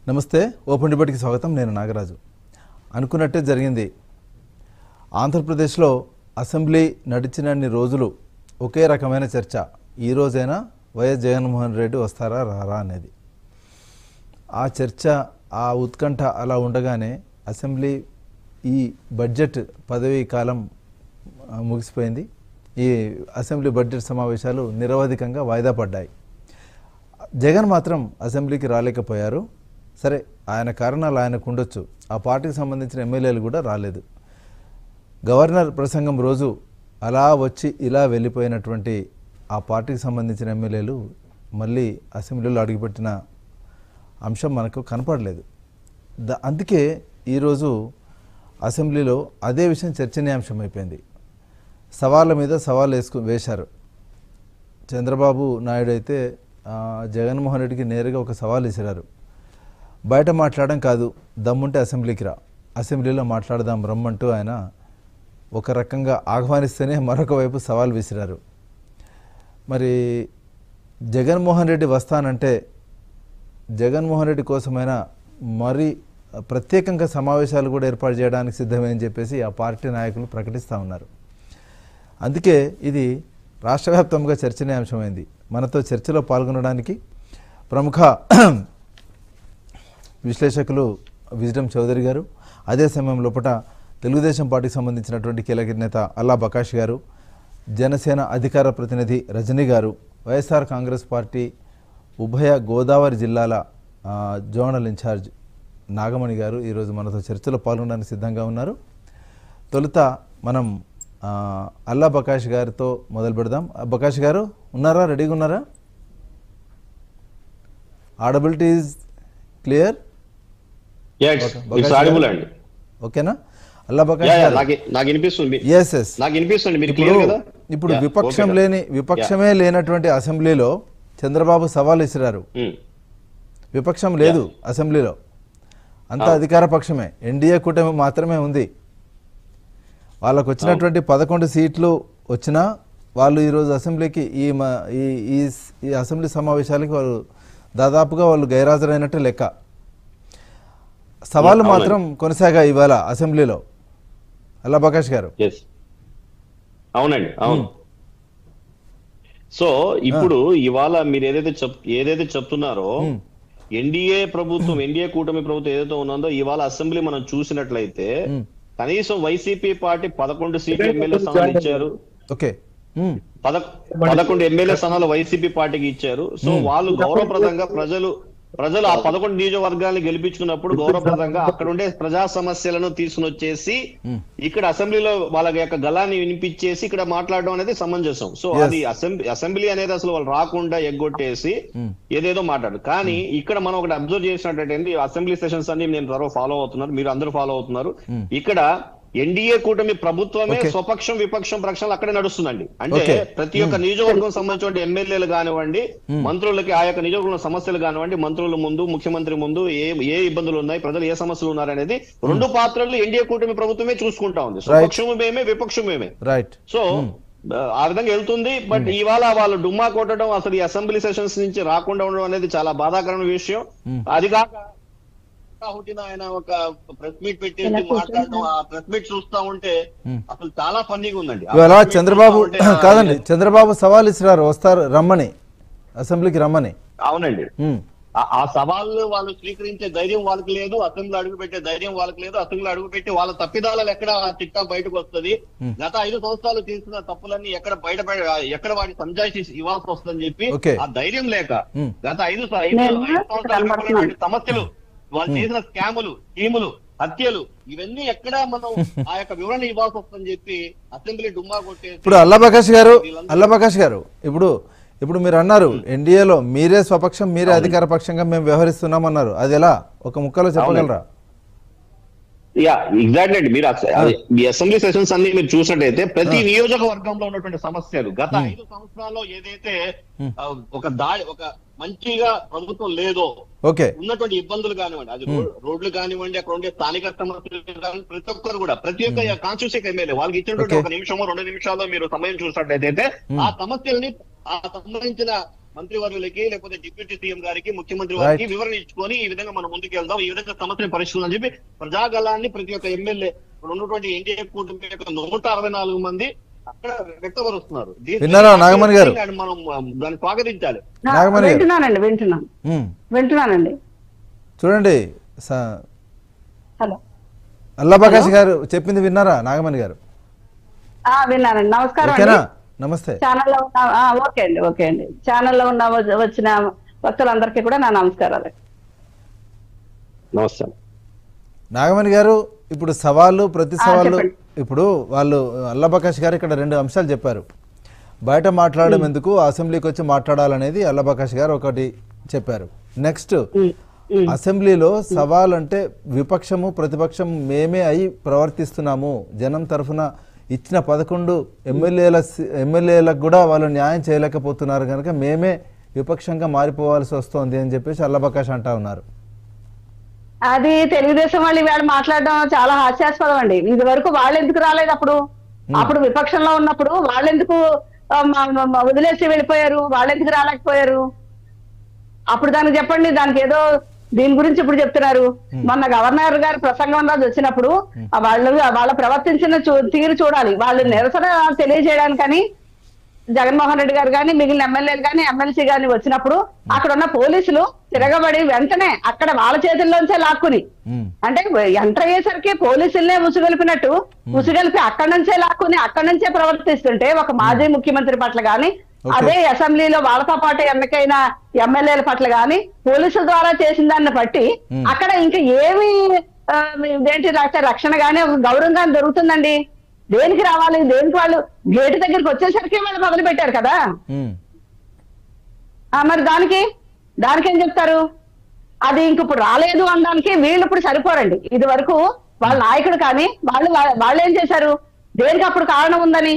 నమస్తే ఓపెన్ డిబేట్కి స్వాగతం నేను నాగరాజు అనుకున్నట్టే జరిగింది ఆంధ్రప్రదేశ్లో అసెంబ్లీ నడిచినన్ని రోజులు ఒకే రకమైన చర్చ ఈ రోజైనా వైఎస్ జగన్మోహన్ రెడ్డి వస్తారా రారా అనేది ఆ చర్చ ఆ ఉత్కంఠ అలా ఉండగానే అసెంబ్లీ ఈ బడ్జెట్ పదవీ కాలం ఆ, ముగిసిపోయింది ఈ అసెంబ్లీ బడ్జెట్ సమావేశాలు నిరవధికంగా వాయిదా పడ్డాయి జగన్ మాత్రం అసెంబ్లీకి రాలేకపోయారు సరే ఆయన కారణాలు ఆయనకు ఉండొచ్చు ఆ పార్టీకి సంబంధించిన ఎమ్మెల్యేలు కూడా రాలేదు గవర్నర్ ప్రసంగం రోజు అలా వచ్చి ఇలా వెళ్ళిపోయినటువంటి ఆ పార్టీకి సంబంధించిన ఎమ్మెల్యేలు మళ్ళీ అసెంబ్లీలో అడుగుపెట్టిన అంశం మనకు కనపడలేదు ద అందుకే ఈరోజు అసెంబ్లీలో అదే విషయం చర్చనీయాంశం అయిపోయింది సవాళ్ళ మీద సవాళ్ళు వేసుకు వేశారు చంద్రబాబు నాయుడు అయితే ఆ, జగన్మోహన్ రెడ్డికి నేరుగా ఒక సవాల్ విసిరారు బయట మాట్లాడడం కాదు దమ్ముంటే అసెంబ్లీకి రా అసెంబ్లీలో మాట్లాడదాం రమ్మంటూ ఆయన ఒక రకంగా ఆహ్వానిస్తేనే మరొక వైపు సవాల్ విసిరారు మరి జగన్మోహన్ రెడ్డి వస్తానంటే జగన్మోహన్ రెడ్డి కోసమైనా మరి ప్రత్యేకంగా సమావేశాలు కూడా ఏర్పాటు చేయడానికి సిద్ధమే అని చెప్పేసి ఆ పార్టీ నాయకులు ప్రకటిస్తూ ఉన్నారు అందుకే ఇది రాష్ట్ర వ్యాప్తంగా చర్చనీయాంశమైంది మనతో చర్చలో పాల్గొనడానికి ప్రముఖ విశ్లేషకులు విజ్డమ్ చౌదరి గారు అదే సమయం లోపల తెలుగుదేశం పార్టీకి సంబంధించినటువంటి కీలక నేత అల్లా బకాష్ గారు జనసేన అధికార ప్రతినిధి రజనీ గారు వైఎస్ఆర్ కాంగ్రెస్ పార్టీ ఉభయ గోదావరి జిల్లాల ఆ, జోనల్ ఇన్ఛార్జ్ నాగమణి గారు ఈరోజు మనతో చర్చలో పాల్గొనడానికి సిద్ధంగా ఉన్నారు తొలుత మనం ఆ, అల్లా బకాష్ గారితో మొదలు పెడదాం ఆ, బకాష్ గారు ఉన్నారా రెడీగా ఉన్నారా audibility is clear Yeah, it's, it's audible అండి ఓకేనా అల్లా Yeah, బకాష్ yeah, గారు నాకు నాకు వినిపిస్తుంది ఎస్ ఎస్ నాకు వినిపిస్తుంది మీరు ఇప్పుడు క్లియర్ కదా ఇప్పుడు Yeah, విపక్షం okay, లేని విపక్షమే లేనటువంటి అసెంబ్లీలో చంద్రబాబు సవాల్ విసిరారు Hmm. విపక్షం లేదు అసెంబ్లీలో అంతా అధికార పక్షమే ఎన్డీఏ కూటమి మాత్రమే ఉంది వాళ్ళకు వచ్చినటువంటి పదకొండు సీట్లు వచ్చినా వాళ్ళు ఈరోజు అసెంబ్లీకి ఈ మ- ఈ ఈ స్- ఈ అసెంబ్లీ సమావేశాలకి వాళ్ళు దాదాపుగా వాళ్ళు గైరాజరైనట్టు లెక్క సవాళ్ళు అవునండి. మాత్రం కొనసాగాయి ఇవాళ అసెంబ్లీలో అల్లా ప్రకాష్ గారు Yes. అవునండి అవును సో ఇప్పుడు ఇవాళ మీరు ఏదైతే చెప్ ఏదైతే చెప్తున్నారో ఎన్డీఏ ప్రభుత్వం ఎన్డీఏ కూటమి ప్రభుత్వం ఏదైతే ఉన్నదో ఇవాళ అసెంబ్లీ మనం చూసినట్లయితే కనీసం వైసీపీ పార్టీ పదకొండు సీట్లు ఎమ్మెల్యే స్థానాలు ఇచ్చారు ఓకే ఉమ్. పద పదకొండు ఎమ్మెల్యే స్థానాలు వైసీపీ పార్టీకి ఇచ్చారు సో వాళ్ళు గౌరవప్రదంగా ప్రజలు ప్రజలు ఆ పదకొండు నియోజకవర్గాలను గెలిపించుకున్నప్పుడు గౌరవప్రదంగా అక్కడ ఉండే ప్రజా సమస్యలను తీసుకుని వచ్చేసి ఇక్కడ అసెంబ్లీలో వాళ్ళ యొక్క గలాన్ని వినిపించేసి ఇక్కడ మాట్లాడడం అనేది సమంజసం సో అది అసెంబ్లీ అసెంబ్లీ అనేది అసలు వాళ్ళు రాకుండా ఎగ్గొట్టేసి ఏదేదో మాట్లాడు కానీ ఇక్కడ మనం ఒకటి అబ్జర్వ్ చేసినట్టయితే అసెంబ్లీ సెషన్స్ అన్ని నేను త్వరగా ఫాలో అవుతున్నారు మీరు అందరూ ఫాలో అవుతున్నారు ఇక్కడ ఎన్డీఏ కూటమి ప్రభుత్వమే Okay. స్వపక్షం విపక్షం ప్రక్షాళన అక్కడే నడుస్తుందండి అంటే Okay. ప్రతి ఒక్క నియోజకవర్గం సంబంధించిన ఎమ్మెల్యేలు కానివ్వండి మంత్రులకి ఆ యొక్క నియోజకవర్గం సమస్యలు కానివ్వండి మంత్రుల ముందు ముఖ్యమంత్రి ముందు ఏ ఏ ఇబ్బందులు ఉన్నాయి ప్రజలు ఏ సమస్యలు ఉన్నారనేది రెండు పాత్రలు ఎన్డీఏ కూటమి ప్రభుత్వమే చూసుకుంటా ఉంది స్వపక్షము మేమే విపక్షం మేమే రైట్ సో ఆ విధంగా వెళ్తుంది బట్ ఇవాళ వాళ్ళు డుమ్మా కొట్టడం అసలు ఈ అసెంబ్లీ సెషన్స్ నుంచి రాకుండా ఉండడం అనేది చాలా బాధాకరమైన విషయం అది కాక హుటిన ఆయన ఒక ప్రెస్ మీట్ పెట్టేసి మాట్లాడడం ఆ ప్రెస్ మీట్ చూస్తా ఉంటే అసలు చాలా ఫన్నీగా ఉందండి ఆ ఇవాళ press meet చంద్రబాబు చూస్తా ఉంటే, ఆ, కాదండి చంద్రబాబు సవాల్ ఇచ్చినారు వస్తారు రమ్మని అసెంబ్లీకి రమ్మని అవునండి ఉమ్. ఆ- ఆ సవాళ్ళు వాళ్ళు స్వీకరించే ధైర్యం వాళ్ళకి లేదు అసెంబ్లీ అడుగు పెట్టే ధైర్యం వాళ్ళకి లేదు అసెంబ్లీ అడుగు పెట్టి వాళ్ళ తప్పిదాలు ఎక్కడ చిట్టా బయటకు వస్తుంది గత ఐదు సంవత్సరాలు చేసిన తప్పులన్నీ ఎక్కడ బయట ఎక్కడ వాటి సంజాయిషి ఇవ్వాల్సి వస్తుందని చెప్పి Okay. ఆ ధైర్యం లేక Hmm. గత ఐదు స- ఐదు ఐదు సంవత్సరాలు ఉన్నటువంటి సమస్యలు వాళ్ళు చేసిన స్కాములు స్కీములు హత్యలు ఇవన్నీ ఎక్కడ మనం ఆ యొక్క వివరణ ఇవ్వాల్సి వస్తుందని చెప్పి అసెంబ్లీ డుమ్మా కొట్టేసి ఇప్పుడు అల్లా ప్రకాష్ గారు అల్లా ప్రకాష్ గారు ఇప్పుడు ఇప్పుడు మీరు అన్నారు ఎన్డీఏలో మీరే స్వపక్షం మీరే అధికార పక్షంగా మేము వ్యవహరిస్తున్నాం అన్నారు అది ఎలా ఒక ముక్కలో చెప్పగలరా యా ఎగ్జాక్ట్లీ అండి మీరు అస- అది మీ అసెంబ్లీ సెషన్స్ అన్ని మీరు చూసినట్టయితే ప్రతి నియోజకవర్గంలో ఉన్నటువంటి సమస్యలు గత ఐదు సంవత్సరాల్లో ఏదైతే ఆ, ఒక దాడి ఒక మంచిగా ప్రభుత్వం లేదో ఓకే ఉన్నటువంటి ఇబ్బందులు కానివ్వండి అది రో- రోడ్లు కానివ్వండి అక్కడ ఉండే స్థానిక సమస్యలు కానివ్వండి, ప్రతి ఒక్కరు కూడా ప్రతి ఒక్క కాన్స్టిట్యూషన్ ఎమ్మెల్యే వాళ్ళకి ఇచ్చినటువంటి Okay. ఒక నిమిషమో రెండు నిమిషాల్లో మీరు సమయం చూసినట్లయితే ఆ సమస్యల్ని ఆ సంబంధించిన మంత్రివర్యులకి లేకపోతే డిప్యూటీ సీఎం గారికి ముఖ్యమంత్రి వారికి వివరణ ఇచ్చుకొని ఈ విధంగా మనం ముందుకు వెళ్దాం ఈ విధంగా సమస్యను పరిష్కరించాలని చెప్పి ప్రజాగలాన్ని ప్రతి ఒక్క ఎమ్మెల్యే ఇప్పుడు ఉన్నటువంటి ఎన్డీఏ కూటమి యొక్క నూట అరవై నాలుగు మంది అక్కడ వ్యక్తపరుస్తున్నారు దీన్ని- విన్నారా నాగమణి గారు? దాన్ని మనం ఆ, దాన్ని స్వాగతించాలి ఆ, నాగమణి గారు. వింటున్నానండి వింటున్నాను ఉమ్. వింటున్నానండి చూడండి స- హలో అల్లాబకాష్ గారు చెప్పింది విన్నారా నాగమణి గారు ఆ, విన్నానండి నమస్కారం ఓకేనా అండి నమస్తే ఛానల్లో ఉన్న ఆ, ఓకే అండి ఓకే అండి ఛానల్లో ఉన్న వ- వచ్చిన భక్తులందరికీ కూడా నా నమస్కారాలు నమస్తే నాగమణి గారు ఇప్పుడు సవాళ్ళు ప్రతి ఆ, సవాళ్ళు చెప్పండి. ఇప్పుడు వాళ్ళు అల్లబకాష్ గారు ఇక్కడ రెండు అంశాలు చెప్పారు బయట మాట్లాడడం ఎందుకు అసెంబ్లీకి వచ్చి మాట్లాడాలనేది అల్లబకాష్ గారు ఒకటి చెప్పారు నెక్స్ట్ ఉమ్, ఉమ్. అసెంబ్లీలో సవాల్ అంటే విపక్షము ప్రతిపక్షం మేమే అయి ప్రవర్తిస్తున్నాము జనం తరఫున ఇచ్చిన పదకొండు ఎమ్మెల్యేల ఎమ్మెల్యేలకు కూడా వాళ్ళు న్యాయం చేయలేకపోతున్నారు కనుక మేమే విపక్షంగా మారిపోవాల్సి వస్తోంది అని చెప్పేసి అల్లబకాష్ అంటా ఉన్నారు అది తెలుగుదేశం వాళ్ళు ఇవాళ మాట్లాడడం చాలా హాస్యాస్పదం అండి ఇది వరకు వాళ్ళు ఎందుకు రాలేదు అప్పుడు అప్పుడు విపక్షంలో ఉన్నప్పుడు వాళ్ళు ఎందుకు ఆ, మ- మ- మ- వదిలేసి వెళ్ళిపోయారు వాళ్ళు ఎందుకు రాలేకపోయారు అప్పుడు దానికి చెప్పండి దానికి ఏదో దీని గురించి ఇప్పుడు చెప్తున్నారు మొన్న గవర్నర్ గారి ప్రసంగం రోజు వచ్చినప్పుడు ఆ వాళ్ళు వాళ్ళ ప్రవర్తించిన చూ- తీరు చూడాలి వాళ్ళు నిరసన తెలియజేయడానికని జగన్మోహన్ రెడ్డి గారు కానీ మిగిలిన ఎమ్మెల్యేలు కానీ ఎమ్మెల్సీ కానీ వచ్చినప్పుడు అక్కడ ఉన్న పోలీసులు తిరగబడి వెంటనే అక్కడ వాళ్ళ చేతుల్లోంచే లాక్కుని ఉమ్, అంటే ఎంటర్ అయ్యేసరికి పోలీసులనే ముసుగొలిపినట్టు ముసుగొలిపి అక్కడి నుంచే లాక్కుని అక్కడి నుంచే ప్రవర్తిస్తుంటే ఒక మాజీ ముఖ్యమంత్రి పట్ల గాని అదే అసెంబ్లీలో వాళ్ళతో పాటు ఎన్నికైన ఎమ్మెల్యేల పట్ల గాని పోలీసుల ద్వారా చేసిన దాన్ని బట్టి అక్కడ ఇంకా ఏమి ఆ, ఇదేంటి రక్ష- రక్షణ గానీ ఒక గౌరవం గానీ దొరుకుతుందండి దేనికి రావాలి దేనికి వాళ్ళు గేటు దగ్గరికి వచ్చేసరికి వాళ్ళు మొదలు పెట్టారు కదా ఉమ్. ఆ మరి దానికి దానికి ఏం చెప్తారు అది ఇంక ఇప్పుడు రాలేదు అనడానికి వీళ్ళు ఇప్పుడు సరిపోరండి ఇది వరకు వాళ్ళ నాయకుడు కానీ వాళ్ళు వాళ్ళు ఏం చేశారు దేనికి అప్పుడు కారణం ఉందని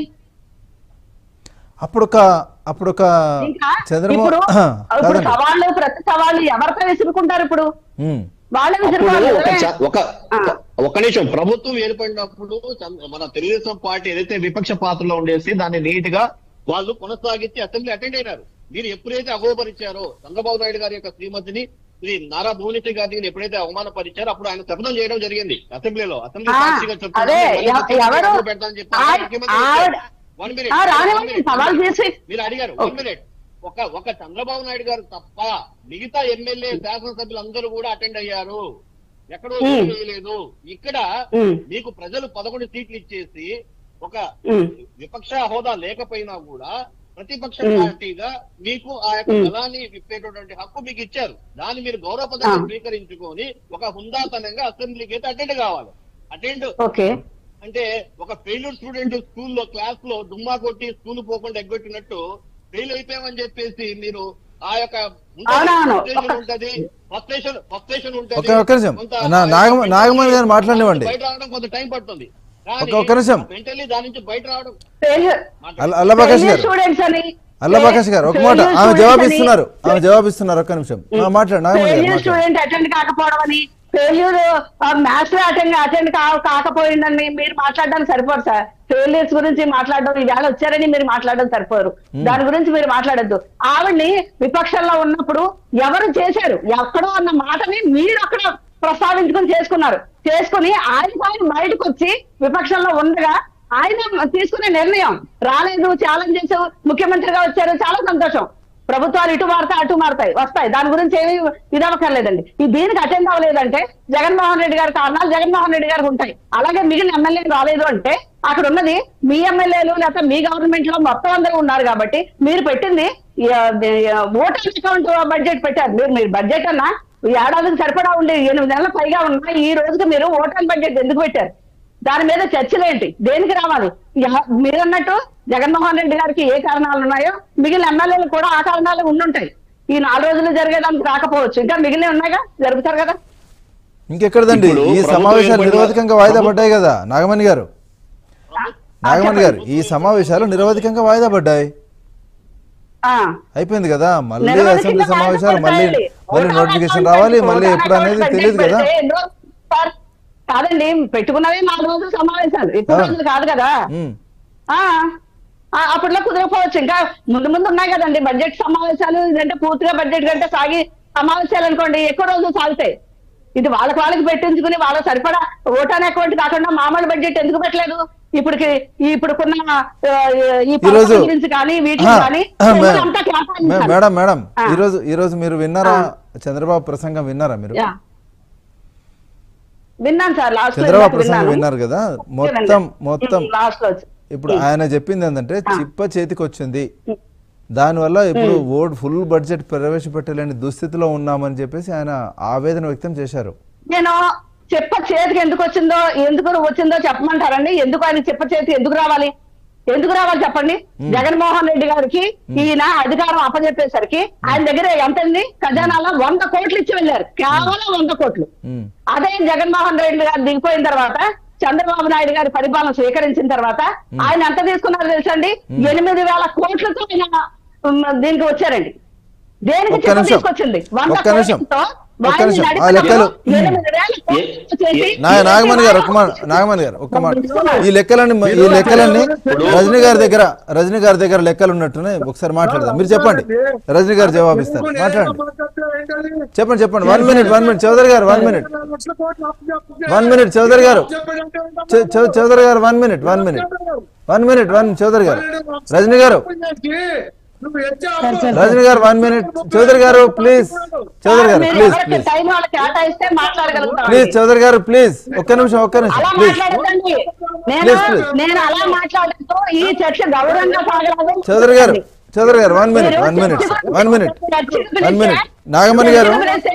అప్పుడొక అప్పుడొక ఇంకా చంద్రబాబు ఇప్పుడు ఇప్పుడు కాదండి సవాళ్ళు ప్రతి సవాళ్ళు ఎవరితో విసురుకుంటారు ఇప్పుడు ఉమ్, వాళ్ళే అప్పుడు విసురుకోవాలి ఒక కదా. చ- ఒక ఒక- ఒక నిమిషం ప్రభుత్వం ఏర్పడినప్పుడు చంద్ర- మన తెలుగుదేశం పార్టీ ఏదైతే విపక్ష పాత్రలో ఉండేసి దాన్ని నీట్ గా వాళ్ళు కొనసాగించి అసెంబ్లీ అటెండ్ అయినారు మీరు ఎప్పుడైతే అగోపరిచారో చంద్రబాబు నాయుడు గారి యొక్క శ్రీమతిని శ్రీ నారా భువనేశ్వరి గారిని ఎప్పుడైతే అవమానపరిచారో అప్పుడు ఆయన శపథం చేయడం జరిగింది అసెంబ్లీలో అసెంబ్లీ ఆ, సాక్షిగా చెప్తున్నాను, అదే, మళ్ళీ ఎవ- ముఖ్యమంత్రి ఎవరు? ఎవరు పెడతానని చెప్పారు. ఆవిడ- ముఖ్యమంత్రి ఆవిడ- చెప్పారు. One minute, ఆ, one రానివ్వండి minute. సవాల్ చేసి మీరు అడిగారు వన్ మినిట్ ఒక ఒక చంద్రబాబు నాయుడు గారు తప్ప మిగతా ఎమ్మెల్యే శాసనసభ్యులు అందరూ కూడా అటెండ్ అయ్యారు ఎక్కడో ఉమ్. లేదు ఇక్కడ ఉమ్, మీకు ప్రజలు పదకొండు సీట్లు ఇచ్చేసి ఒక ఉమ్, విపక్ష హోదా లేకపోయినా కూడా ప్రతిపక్ష ఉమ్. పార్టీగా మీకు ఆ యొక్క ఉమ్. బలాన్ని విప్పేటటువంటి హక్కు మీకు ఇచ్చారు దాన్ని మీరు గౌరవపదంగా ఆ. స్వీకరించుకొని ఒక హుందాతనంగా అసెంబ్లీకి అయితే అటెండ్ కావాలి అటెండ్ ఓకే అంటే ఒక ఫెయిల్యూర్ స్టూడెంట్ స్కూల్లో క్లాస్ లో దుమ్మా కొట్టి స్కూల్ పోకుండా ఎగ్గొట్టినట్టు ఫెయిల్ అయిపోయామని చెప్పేసి మీరు ఆ యొక్క అవునవును. frustration ఉంటది ఫ్రస్ట్రేషన్ ఫ్రస్ట్రేషన్ ఉంటది ఒక్క- ఒక్క నిమిషం. కొంత నా- నాగమ- నాగమణి గారు మాట్లాడనివ్వండి. బయట రావడం కొంత టైం పడుతుంది ఒక్క- ఒక్క నిమిషం. మెంటల్లీ దాని నుంచి బయట రావడం అల్ల- అల్లబకాష్ గారు స్టూడెంట్స్ అని అల్లబకాష్ గారు ఒక మాట failure ఆమె students జవాబిస్తున్నారు అని- ఆమె జవాబిస్తున్నారు ఒక్క నిమిషం ఆ, మాట్లాడు నాగమణి గారు ఫెయిల్యూర్ మాట్లాడు స్టూడెంట్ అటెండ్ కాకపోవడం అని ఫెయిల్యూర్ మ్యాథ్స్ లో అటెండ్ అటెండ్ కాకపోయిందని మీరు మాట్లాడడానికి సరిపోరు సార్ ఫెయిల్యూర్స్ గురించి మాట్లాడడం ఈవేళ వచ్చారని మీరు మాట్లాడడం సరిపోరు దాని గురించి మీరు మాట్లాడద్దు ఆవిడ్ని విపక్షంలో ఉన్నప్పుడు ఎవరు చేశారు ఎక్కడో అన్న మాటని మీరు అక్కడ ప్రస్తావించుకొని చేసుకున్నారు చేసుకుని ఆయన ఆయన బయటకు వచ్చి విపక్షంలో ఉండగా ఆయన తీసుకునే నిర్ణయం రాలేదు ఛాలెంజ్ చేసావు ముఖ్యమంత్రిగా వచ్చారు చాలా సంతోషం ప్రభుత్వాలు ఇటు మారుతాయి అటు మారుతాయి వస్తాయి దాని గురించి ఏమీ ఇదవక్కర్లేదండి ఈ దీనికి అటెండ్ అవ్వలేదంటే జగన్మోహన్ రెడ్డి గారి కారణాలు జగన్మోహన్ రెడ్డి గారికి ఉంటాయి అలాగే మిగిలిన ఎమ్మెల్యేలు రాలేదు అంటే అక్కడ ఉన్నది మీ ఎమ్మెల్యేలు లేకపోతే మీ గవర్నమెంట్ లో మొత్తం అందరూ ఉన్నారు కాబట్టి మీరు పెట్టింది ఓటర్ అకౌంట్ బడ్జెట్ పెట్టారు మీరు మీరు బడ్జెట్ అన్నా ఈ ఏడాదికి సరిపడా ఉండే ఎనిమిది నెలల పైగా ఉన్నా ఈ రోజుకి మీరు ఓటర్ బడ్జెట్ ఎందుకు పెట్టారు దాని మీద చర్చలేంటి దేనికి రావాలి యా- మీరన్నట్టు జగన్మోహన్ రెడ్డి గారికి ఏ కారణాలు ఉన్నాయో మిగిలిన ఎమ్మెల్యేలు కూడా ఆ కారణాలు ఉండుంటాయి ఈ నాలుగు రోజులు జరిగేదానికి రాకపోవచ్చు ఇంకా మిగిలిన ఉన్నాయిగా జరుగుతారు కదా ఇంకెక్కడదండి ఇప్పుడు ఈ ప్రభుత్వం సమావేశాలు ఏర్పడిన- నిరవధికంగా వాయిదా పడ్డాయి కదా నాగమణి గారు నాగమణి గారు ఈ సమావేశాలు నిరవధికంగా వాయిదా పడ్డాయి ఆ అయిపోయింది కదా మళ్ళీ నిరవధికంగా అసెంబ్లీ వాయిదా సమావేశాలు మళ్ళీ పడతాయండి. మళ్ళీ ఓటర్ నోటిఫికేషన్ అకౌంట్ రావాలి పెట్టి, మళ్ళీ ఓటర్ ఎప్పుడు అనేది అకౌంట్ తెలియదు కదా పెడితే ఎన్ని రోజులు సార్, కాదండి పెట్టుకున్నవే నాలుగు రోజులు సమావేశాలు ఎక్కువ అవును. రోజులు కాదు కదా ఉమ్. ఆ ఆ, అప్పట్లో కుదరకపోవచ్చు ఇంకా ముందు ముందు ఉన్నాయి కదండి బడ్జెట్ సమావేశాలు ఇదంటే పూర్తిగా బడ్జెట్ కంటే సాగి సమావేశాలు అనుకోండి ఎక్కువ రోజులు సాగుతాయి ఇది వాళ్ళకి వాళ్ళకి పెట్టించుకుని వాళ్ళ సరిపడా ఓటాన్ అకౌంట్ కాకుండా మామూలు బడ్జెట్ ఎందుకు పెట్టలేదు ఇప్పటికి ఇప్పుడుకున్న ఆ, ఈ ఈరోజు పథకాల గురించి కానీ వీటికి ఆ, కానీ ఆ, మే- ప్రజలు అంతా మే- కేటాయించాలి. మేడం మేడం ఆ. ఈరోజు ఈరోజు మీరు విన్నారా చంద్రబాబు ప్రసంగం విన్నారా మీరు యా. విన్నాను సార్ లాస్ట్ చంద్రబాబు ప్రసంగం విన్నారు కదా మొత్తం మొత్తం లాస్ట్ లో వచ్చి. ఇప్పుడు ఆయన చెప్పింది ఏంటంటే చిప్ప చేతికి వచ్చింది దానివల్ల ఇప్పుడు ఓట్ ఫుల్ బడ్జెట్ ప్రవేశపెట్టలేని దుస్థితిలో ఉన్నామని చెప్పేసి ఆయన ఆవేదన వ్యక్తం చేశారు నేను చెప్ప చేతికి ఎందుకు వచ్చిందో ఎందుకు వచ్చిందో చెప్పమంటారండి ఎందుకు ఆయన చెప్ప చేతి ఎందుకు రావాలి ఎందుకు రావాలి చెప్పండి జగన్మోహన్ రెడ్డి గారికి ఈయన అధికారం అప్పచెప్పేసరికి ఆయన దగ్గర ఎంతండి ఖజానాలో వంద కోట్లు ఇచ్చి వెళ్ళారు కేవలం వంద కోట్లు ఉమ్, అదే జగన్మోహన్ రెడ్డి గారు దిగిపోయిన తర్వాత చంద్రబాబు నాయుడు గారి పరిపాలన స్వీకరించిన తర్వాత ఆయన ఎంత తీసుకున్నారో తెలుసండి ఎనిమిది వేల కోట్లతో ఆయన ఉమ్, దీనికి వచ్చారండి దేనికి ఒక్క చెప్ప నిమిషం. తీసుకొచ్చింది వంద ఒక్క నిమిషం. కోట్లతో ఒక్క వారిని నిమిషం. ఆ నడిపినప్పుడు లెక్కలు. ఎనిమిది వేల కోట్లు చేసి నా నాగమణి గారు ఒక్క మాట నాగమణి గారు ఒక్క మాట ఈ లెక్కలన్నీ ఈ లెక్కలన్నీ రజనీ గారి దగ్గర రజనీ గారి దగ్గర లెక్కలు ఉన్నట్టునే ఒకసారి మాట్లాడదాం మీరు చెప్పండి రజనీ గారు జవాబిస్తారు మాట్లాడండి చెప్పండి చెప్పండి one minute one minute Chowdary గారు one minute one minute Chowdary గారు చౌ- చౌ- చౌదరి గారు one minute one minute one minute one Chowdary గారు రజనీ గారు రజనీ గారు వన్ మినిట్ చౌదరి గారు ప్లీజ్ చౌదరి గారు మీరు ప్లీజ్ ఎవరికి ప్లీజ్ టైం వాళ్ళకి కేటాయిస్తే మాట్లాడగలుగుతాం ప్లీజ్ చౌదరి గారు ప్లీజ్ ఒక్క నిమిషం ఒక్క నిమిషం అలా ప్లీజ్ మాట్లాడదండి నేను Please, please. నేను అలా మాట్లాడుతూ ఈ చర్చ గౌరవంగా సాగలేదు చౌదరి గారు చౌదరి గారు one minute one minute one minute one minute Nagamani గారు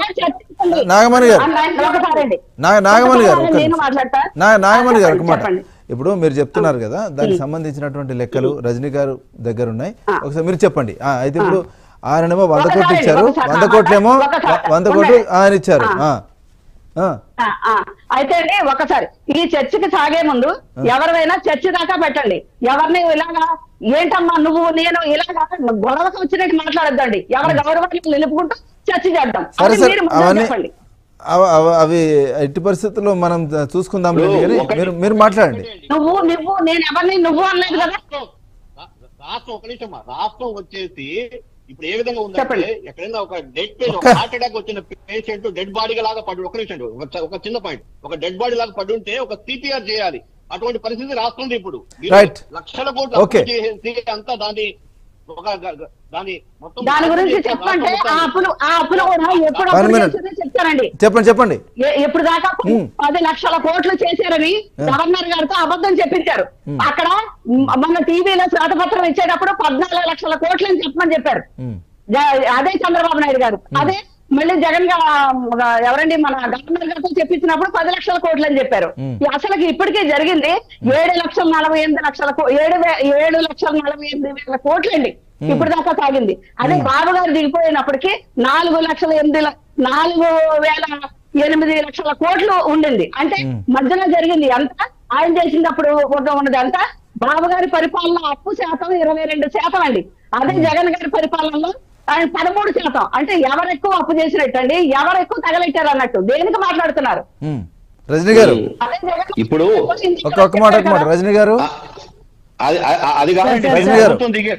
నాగమణి గారు ఒకసారండి నా- నాగమణి గారు ఒక్క నేను నిమిషం. మాట్లాడతా నా నాగమణి గారు ఒక మాట చెప్పండి. ఇప్పుడు మీరు చెప్తున్నారు కదా దానికి సంబంధించినటువంటి లెక్కలు రజనీ గారు దగ్గర ఉన్నాయి ఒకసారి మీరు చెప్పండి ఆ, అయితే ఇప్పుడు ఆయనేమో వంద కోట్లు ఒకసారి, ఇచ్చారు ఒకసారి, వంద కోట్లేమో ఒకసారి, వంద కోట్లు ఉండండి. ఆయన ఇచ్చారు ఆ, ఆ, ఆ, ఆ. అయితే అండి ఒకసారి ఈ చర్చకి సాగే ముందు ఎవరివైనా చర్చ దాకా పెట్టండి ఎవరిని ఇలాగా ఏంటమ్మా నువ్వు నేను ఇలాగా గొడవకు వచ్చినట్టు మాట్లాడొద్దండి ఎవరి గౌరవాన్ని నిలుపుకుంటూ చర్చ చేద్దాం సరే అది సరే మీరు ముందు అవన్నీ చెప్పండి అవ- అవ- అవి ఎట్టి పరిస్థితుల్లో మనం చూసుకుందాం ఇప్పుడు కానీ ఒకటి- మీరు మీరు మాట్లాడండి నువ్వు నువ్వు నేను ఎవరిని నువ్వు అనలేదు కదా రాష్ట్రం రా- రాష్ట్రం ఒక నిమిషం అమ్మా. రాష్ట్రం వచ్చేసి ఇప్పుడు ఏ విధంగా ఉందంటే చెప్పండి. ఎక్కడైనా ఒక డెడ్ పేషెంట్ ఒక హార్ట్ అటాక్ వచ్చిన పేషెంట్ డెడ్ బాడీ లాగా పడి ఒక నిమిషం ఒక చ- ఒక చిన్న పాయింట్ ఒక డెడ్ బాడీ లాగా పడి ఉంటే ఒక సిపిఆర్ చేయాలి అటువంటి పరిస్థితి రాస్తుంది ఇప్పుడు మీరు Right. లక్షల కోట్లు Okay. అప్పు చేసేసి అంతా దాన్ని ఒక గ- గ- దాని మొత్తం దాని గురించి చేసి చెప్పంటే రాష్ట్రం ఆ మొత్తాన్ని- అప్పులు ఆ అప్పులు కూడా ఎప్పుడు One అప్పులు minute. చేసేదో చెప్తానండి చెప్పండి చెప్పండి ఏ- ఎప్పుడు దాకా Hmm. పది లక్షల కోట్లు చేశారని గవర్నర్ గారితో అబద్ధం చెప్పించారు అక్కడ మ్, మన టీవీలో శ్వేతపత్రం ఇచ్చేటప్పుడు పద్నాలుగు లక్షల కోట్లు అని చెప్పమని చెప్పారు ఉమ్, జ- అదే చంద్రబాబు నాయుడు గారు అదే మళ్ళీ జగన్ గా ఎవరండి మన గవర్నర్ గారితో చెప్పించినప్పుడు పది లక్షల కోట్లు అని చెప్పారు Hmm. అసలు ఇప్పటికే జరిగింది ఏడు లక్షల నలభై ఎనిమిది లక్షల కో- ఏడు వే- ఏడు లక్షల నలభై ఎనిమిది వేల కోట్లండి ఇప్పుడు దాకా సాగింది అదే బాబు గారు దిగిపోయినప్పటికీ నాలుగు లక్షల ఎనిమిది ల- నాలుగు వేల ఎనిమిది లక్షల కోట్లు ఉండింది అంటే మధ్యలో జరిగింది ఎంత ఆయన చేసినప్పుడు ఉన్న- ఉన్నది ఎంత బాబు గారి పరిపాలన అప్పు శాతం ఇరవై రెండు శాతం అండి అదే జగన్ గారి పరిపాలనలో ఆయన పదమూడు శాతం అంటే ఎవరు ఎక్కువ అప్పు చేసినట్టు అండి ఎవరు ఎక్కువ తగలెట్టారు అన్నట్టు దేనికి మాట్లాడుతున్నారు ఉమ్. రజనీ గారు అదే జగన్ ఇప్పుడు ఒక ఒక్క మాట ఒక్క మాట రజనీ గారు ఆ- అది అది- అది కాదండి రజనీ గారు. ప్రభుత్వం దిగే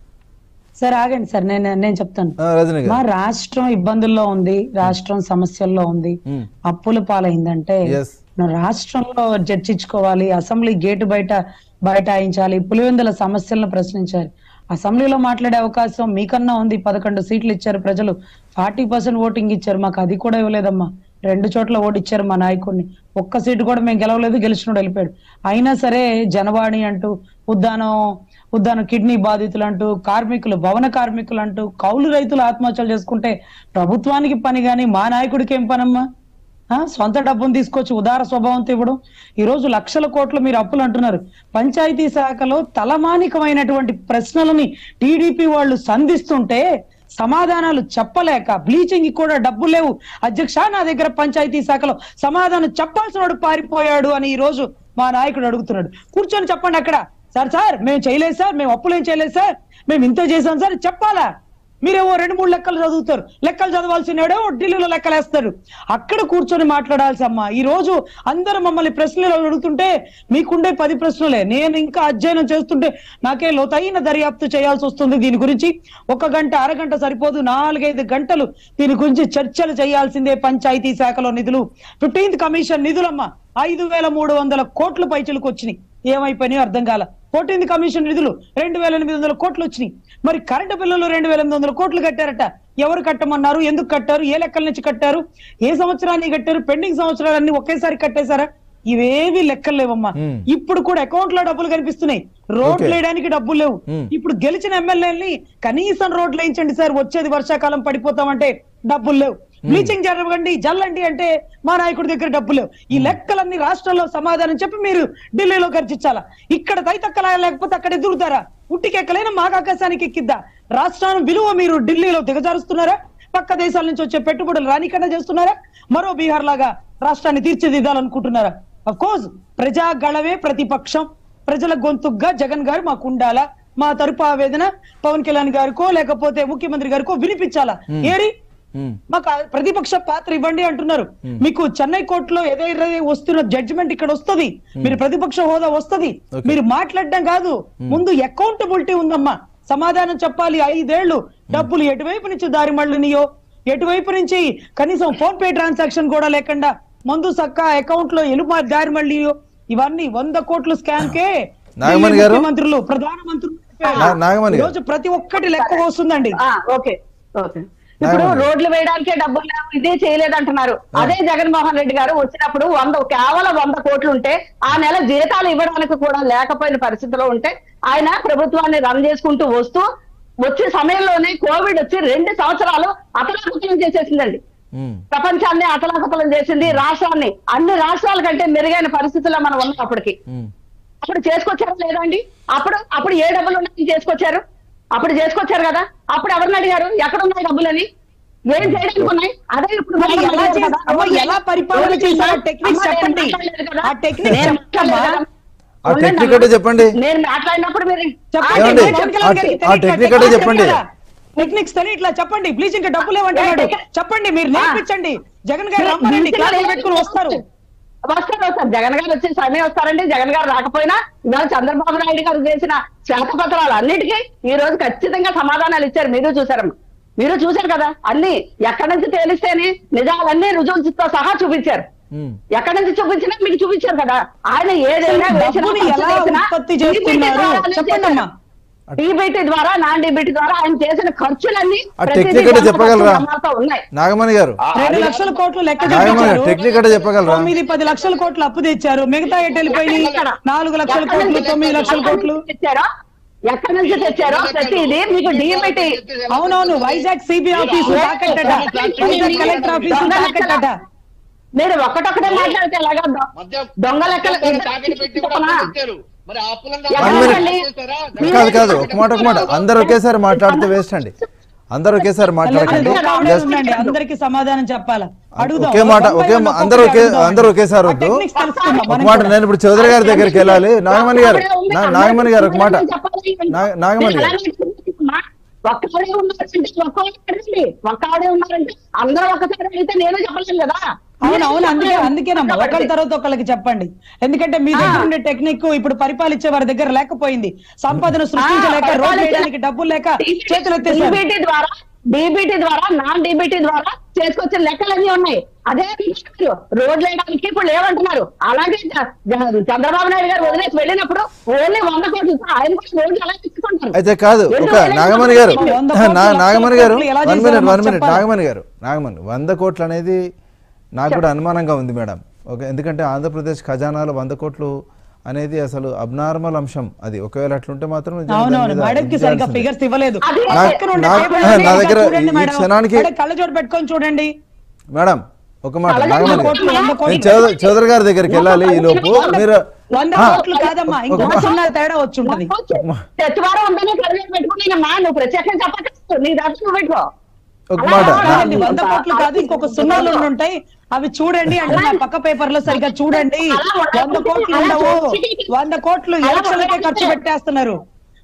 సార్ ఆగండి సార్ నేను నేను చెప్తాను ఆ, రజనీ మా గారు రాష్ట్రం ఇబ్బందుల్లో ఉంది రాష్ట్రం సమస్యల్లో ఉంది ఉమ్, అప్పుల పాలైందంటే Yes. మనం రాష్ట్రంలో చర్చించుకోవాలి అసెంబ్లీ గేటు బయట బైఠాయించాలి పులివెందుల సమస్యలను ప్రశ్నించాలి అసెంబ్లీలో మాట్లాడే అవకాశం మీకన్నా ఉంది పదకొండు సీట్లు ఇచ్చారు ప్రజలు ఫార్టీ పర్సెంట్ ఓటింగ్ ఇచ్చారు మాకు అది కూడా ఇవ్వలేదమ్మా రెండు చోట్ల ఓటు ఇచ్చారు మా నాయకుడిని ఒక్క సీటు కూడా మేము గెలవలేదు గెలిచినోడు వెళ్ళిపోయాడు అయినా సరే జనవాణి అంటూ ఉద్దానం ఉద్దానం కిడ్నీ బాధితులు అంటూ కార్మికులు భవన కార్మికులు అంటూ కౌలు రైతులు ఆత్మహత్యలు చేసుకుంటే ప్రభుత్వానికి పని గాని మా నాయకుడికి ఏం పనమ్మా ఆ, సొంత డబ్బును తీసుకొచ్చి ఉదార స్వభావంతో ఇవ్వడం ఈ రోజు లక్షల కోట్లు మీరు అప్పులు అంటున్నారు పంచాయతీ శాఖలో తలమానికమైనటువంటి ప్రశ్నలని టీడీపీ వాళ్ళు సంధిస్తుంటే సమాధానాలు చెప్పలేక బ్లీచింగ్ కూడా డబ్బులు లేవు అధ్యక్ష నా దగ్గర పంచాయతీ శాఖలో సమాధానం చెప్పాల్సిన వాడు పారిపోయాడు అని ఈ రోజు మా నాయకుడు అడుగుతున్నాడు కూర్చొని చెప్పండి అక్కడ సార్ సార్ మేము చేయలేదు సార్ మేము అప్పులు ఏం చేయలేదు సార్ మేము ఇంత చేసాం సార్ చెప్పాలా మీరేమో రెండు మూడు లెక్కలు చదువుతారు లెక్కలు చదవాల్సినడో ఢిల్లీలో లెక్కలేస్తారు అక్కడ కూర్చొని మాట్లాడాల్సి అమ్మా ఈ రోజు అందరూ మమ్మల్ని ప్రశ్నలు అడుగుతుంటే మీకుండే పది ప్రశ్నలే నేను ఇంకా అధ్యయనం చేస్తుంటే నాకే లోతైన దర్యాప్తు చేయాల్సి వస్తుంది దీని గురించి ఒక గంట అరగంట సరిపోదు నాలుగైదు గంటలు దీని గురించి చర్చలు చేయాల్సిందే పంచాయతీ శాఖలో నిధులు ఫిఫ్టీన్త్ కమిషన్ నిధులమ్మా ఐదు వేల మూడు వందల కోట్ల పైచలకు వచ్చినాయి ఏమైపోయినాయో అర్థం కాల ఫోర్టీన్త్ కమిషన్ నిధులు రెండు వేల ఎనిమిది వందల కోట్లు వచ్చినాయి మరి కరెంటు బిల్లులు రెండు వేల ఎనిమిది వందల కోట్లు కట్టారట ఎవరు కట్టమన్నారు ఎందుకు కట్టారు ఏ లెక్కల నుంచి కట్టారు ఏ సంవత్సరాన్ని కట్టారు పెండింగ్ సంవత్సరాలన్నీ ఒకేసారి కట్టేశారా ఇవేవి లెక్కలు లేవమ్మా Hmm. ఇప్పుడు కూడా అకౌంట్ లో డబ్బులు కనిపిస్తున్నాయి రోడ్లు Okay. వేయడానికి డబ్బులు లేవు Hmm. ఇప్పుడు గెలిచిన ఎమ్మెల్యేని కనీసం రోడ్లు వేయించండి సార్ వచ్చేది వర్షాకాలం పడిపోతామంటే డబ్బులు లేవు బ్లీచింగ్ జరగండి జల్లండి అంటే మా నాయకుడి దగ్గర డబ్బులు లేవు ఈ లెక్కలన్నీ రాష్ట్రంలో సమాధానం చెప్పి మీరు ఢిల్లీలో ఖర్చించాలా ఇక్కడ తైతక్కలా లేకపోతే అక్కడ ఎదురుతారా ఉట్టికెక్కలైనా మాకు ఆకాశానికి ఎక్కిద్దా రాష్ట్రాన్ని విలువ మీరు ఢిల్లీలో దిగజారుస్తున్నారా పక్క దేశాల నుంచి వచ్చే పెట్టుబడులు రానికన్నా చేస్తున్నారా మరో బీహార్ లాగా రాష్ట్రాన్ని తీర్చిదిద్దాలనుకుంటున్నారా అఫ్ కోర్స్ ప్రజా గళవే ప్రతిపక్షం ప్రజల గొంతుగ్గా జగన్ గారు మాకు ఉండాలా మా తరపు ఆవేదన పవన్ కళ్యాణ్ గారికో లేకపోతే ముఖ్యమంత్రి గారికో వినిపించాలా ఏరి ఉమ్, మాకు ఆ ప్రతిపక్ష పాత్ర ఇవ్వండి అంటున్నారు మీకు చెన్నై కోర్టులో ఏదైతే వస్తున్న జడ్జిమెంట్ ఇక్కడ వస్తది మీరు ప్రతిపక్ష హోదా వస్తది Okay. మీరు మాట్లాడడం కాదు ముందు అకౌంటబిలిటీ ఉందమ్మా సమాధానం చెప్పాలి ఐదేళ్లు డబ్బులు ఎటువైపు నుంచి దారి మళ్ళనియో ఎటువైపు నుంచి కనీసం ఫోన్ పే ట్రాన్సాక్షన్ కూడా లేకుండా మందు సక్క అకౌంట్ లో ఎలుమ దారి మళ్ళియో ఇవన్నీ వంద కోట్ల స్కామ్ కే నాగమణి గారు? మంత్రులు ప్రధానమంత్రులు నా- నాగమణి గారు. రోజు ప్రతి ఒక్కటి లెక్క వస్తుందండి ఆ, ఓకే ఓకే ఇప్పుడు నాగమణి. రోడ్లు వేయడానికే డబ్బులు లేవు ఇదే చేయలేదంటున్నారు అదే జగన్మోహన్ రెడ్డి గారు వచ్చినప్పుడు వంద కేవలం వంద కోట్లు ఉంటే ఆ నెల జీతాలు ఇవ్వడానికి కూడా లేకపోయిన పరిస్థితిలో ఉంటే ఆయన ప్రభుత్వాన్ని రన్ చేసుకుంటూ వస్తూ వచ్చే సమయంలోనే కోవిడ్ వచ్చి రెండు సంవత్సరాలు అతలాకుతలం చేసేసిందండి ఉమ్, ప్రపంచాన్ని అతలాకుతలం చేసింది రాష్ట్రాన్ని అన్ని రాష్ట్రాల కంటే మెరుగైన పరిస్థితుల్లో మనం ఉన్నాం అప్పటికి ఉమ్. అప్పుడు చేసుకొచ్చారా లేదండి అప్పుడు అప్పుడు ఏ డబ్బులు ఉన్నాయి చేసుకొచ్చారు అప్పుడు చేసుకొచ్చారు కదా అప్పుడు ఎవరిని అడిగారు ఎక్కడ ఉన్నాయి డబ్బులని ఏం చేయడానికి ఉన్నాయి అదే ఇప్పుడు మరి ఎలా చేస్- అమ్మ, ఎలా పరిపాలన చేశారో టెక్నిక్స్ చెప్పండి. ఆ టెక్నిక్స్ నేను చెప్పమ్మా. మాట్లాడలేదు. ఆ టెక్నిక్ అంటే చెప్పండి నేను మాట్లాడినప్పుడు మీరు చెప్పండి ఏమండి? పవన్ కళ్యాణ్ గారికి ఆ తెలియట్లా, టెక్నిక్ అంటే టెక్నిక్స్ చెప్పండి. తెలియదా? టెక్నిక్స్ తెలియ ఇట్లా చెప్పండి బ్లీచింగ్ కి డబ్బులు ఏమంటున్నాడు చెప్పండి మీరు నేర్పించండి జగన్ గారు రమ్మనండి క్లాసులు పెట్టుకుని వస్తారు వస్తారు వస్తారు జగన్ గారు వచ్చే సమయం వస్తారండి జగన్ గారు రాకపోయినా ఇవాళ చంద్రబాబు నాయుడు గారు చేసిన శ్వేతపత్రాలు అన్నిటికీ ఈ రోజు ఖచ్చితంగా సమాధానాలు ఇచ్చారు మీరు చూసారమ్మా మీరు చూశారు కదా అన్ని ఎక్కడి నుంచి తేలిస్తేనే నిజాలన్నీ రుజువులతో సహా చూపించారు ఉమ్. ఎక్కడి నుంచి చూపించినా మీకు చూపించారు కదా ఆయన ఏదైనా వేసినా, డబ్బుని ఖర్చు ఎలా చేసినా, ఉత్పత్తి DBT చేస్తున్నారు ద్వారానే చెప్పండి అమ్మా డీబీటీ ద్వారా నాన్ డీబీటీ ద్వారా ఆయన చేసిన ఖర్చులన్నీ ఆ ప్రతిదీ టెక్నిక్ అంటే జనతా చెప్పగలరా? అమలుతో ఉన్నాయి నాగమణి గారు రెండు లక్షల కోట్లు లెక్క నాగమణి చూపించారు టెక్నిక్ అంటే చెప్పగలరా తొమ్మిది పది లక్షల కోట్లు అప్పు తెచ్చారు మిగతా ఎటు వెళ్ళిపోయినాయి నాలుగు లక్షల ఎక్కడి కోట్లు నుంచి తొమ్మిది లక్షల ఎక్కడి కోట్లు నుంచి తెచ్చారో ఎక్కడి నుంచి తెచ్చారో ప్రతిదీ మీకు డీబీటీ అవునవును వైజాగ్ సిబి ఆఫీసు తాకట్టట వైజాగ్ కలెక్టర్ ఆఫీసు తాకట్టట మీరు ఒక్కటొక్కటే మాట్లాడితే ఎలాగా దొ- మద్యం దొంగ లెక్కలు మద్యం తాకిడి పెట్టి కూడా చెప్పనా? తెచ్చారు. మరి ఆ అప్పులను ఎవరు One minute. మళ్ళీ? కాదు కాదు ఒక మాట ఒక మాట అందరు ఒకేసారి మాట్లాడితే వేస్ట్ అండి అందరు ఒకేసారి మాట్లాడకండి కామెడీ జస్ట్ ఉందండి అందరికి సమాధానం చెప్పాలా అడుగుదాం ఒకే మాట One by ఒకే one మా- ఒక్కొక్కటి అందరూ ఒకే అడుగుదాం. అందరూ ఒకేసారి ఆ వద్దు techniques తెలుసుకుందాం ఒక మనం మాట కూడా. నేను ఇప్పుడు చౌదరి గారి దగ్గరికి వెళ్ళాలి నాగమణి గారు నా- నాగమణి గారు ఒక మాట నా- నాగమణి గారు ఒక్కడే ఉన్నారంటే ఒక్కడే ఒక్కడే ఉన్నారంటే అందరూ ఒక్కసారి అయితే నేను చెప్పలేను కదా అవును అవును అందుకే అందుకేనమ్మా ఒకళ్ళ తర్వాత ఒకళ్ళకి చెప్పండి ఎందుకంటే మీ దగ్గర ఉండే టెక్నిక్ ఇప్పుడు పరిపాలించే వారి దగ్గర లేకపోయింది సంపదను సృష్టించలేక రోడ్ వేయడానికి డబ్బులు లేక చేతులు ఎత్తేసారు డీబీటీ ద్వారా డీబీటీ ద్వారా నాన్ డీబీటీ ద్వారా చేసుకొచ్చిన లెక్కలన్నీ ఉన్నాయి అదే మీరు రోడ్లు వేయడానికి ఇప్పుడు ఏమంటున్నారు అలాగే జ- జ- చంద్రబాబు నాయుడు గారు వదిలేసి వెళ్ళినప్పుడు ఓన్లీ వంద కోట్లు ఆయన కూడా రోడ్లు అలా తీసుకుంటారు అయితే కాదు ఒక నాగమణి గారు వంద కోట్లు, నా- లక్షల నాగమణి గారు కోట్లు ఎలా వన్ చేశారో మినిట్ వన్ మాకు మినిట్ చెప్పాలి. నాగమణి గారు నాగమణి వంద కోట్లు అనేది నాకు కూడా అనుమానంగా ఉంది మేడం ఓకే ఎందుకంటే ఆంధ్రప్రదేశ్ ఖజానాలో వంద కోట్లు అనేది అసలు అబ్నార్మల్ అంశం అది ఒకవేళ అట్లుంటే మాత్రం నిజంగా దాని అవునవును మీద మేడం కి ఇది సరిగ్గా చేయాల్సిందే. ఫిగర్స్ ఇవ్వలేదు అది- ఆ నా- పక్కన ఉండే నా- table నా మీద దగ్గర చూడండి ఈ మేడం. క్షణానికి- మేడం, కళ్ళజోడు పెట్టుకొని చూడండి మేడం ఒక మాట అలాగే నాగమణి వంద గారు కోట్లు, వంద కోట్లు. నేను చౌదరి చౌదరి గారి దగ్గరికి వెళ్ళాలి ఈ లోపు మీరు వంద ఆ, కోట్లు కాదమ్మా ఇంకొక ఒక- చిన్న తేడా వచ్చి ఉంటది తెచ్చివారం ఉందని కరివేపు పెట్టుకుని మా నువ్వు ప్రత్యేకంగా చెప్పట్లేదు నీ దాంట్లో నువ్వు పెట్టుకో ఒక అలా మాట కాదు. నా- కాదండి, వంద కోట్లు కాదు ఇంకొక సున్నాలు ఉండి ఉంటాయి అవి చూడండి అంటున్నా పక్క పేపర్ లో సరిగ్గా చూడండి వంద కోట్లు ఉండవు వంద కోట్లు ఎలక్షన్లకే ఖర్చు పెట్టేస్తున్నారు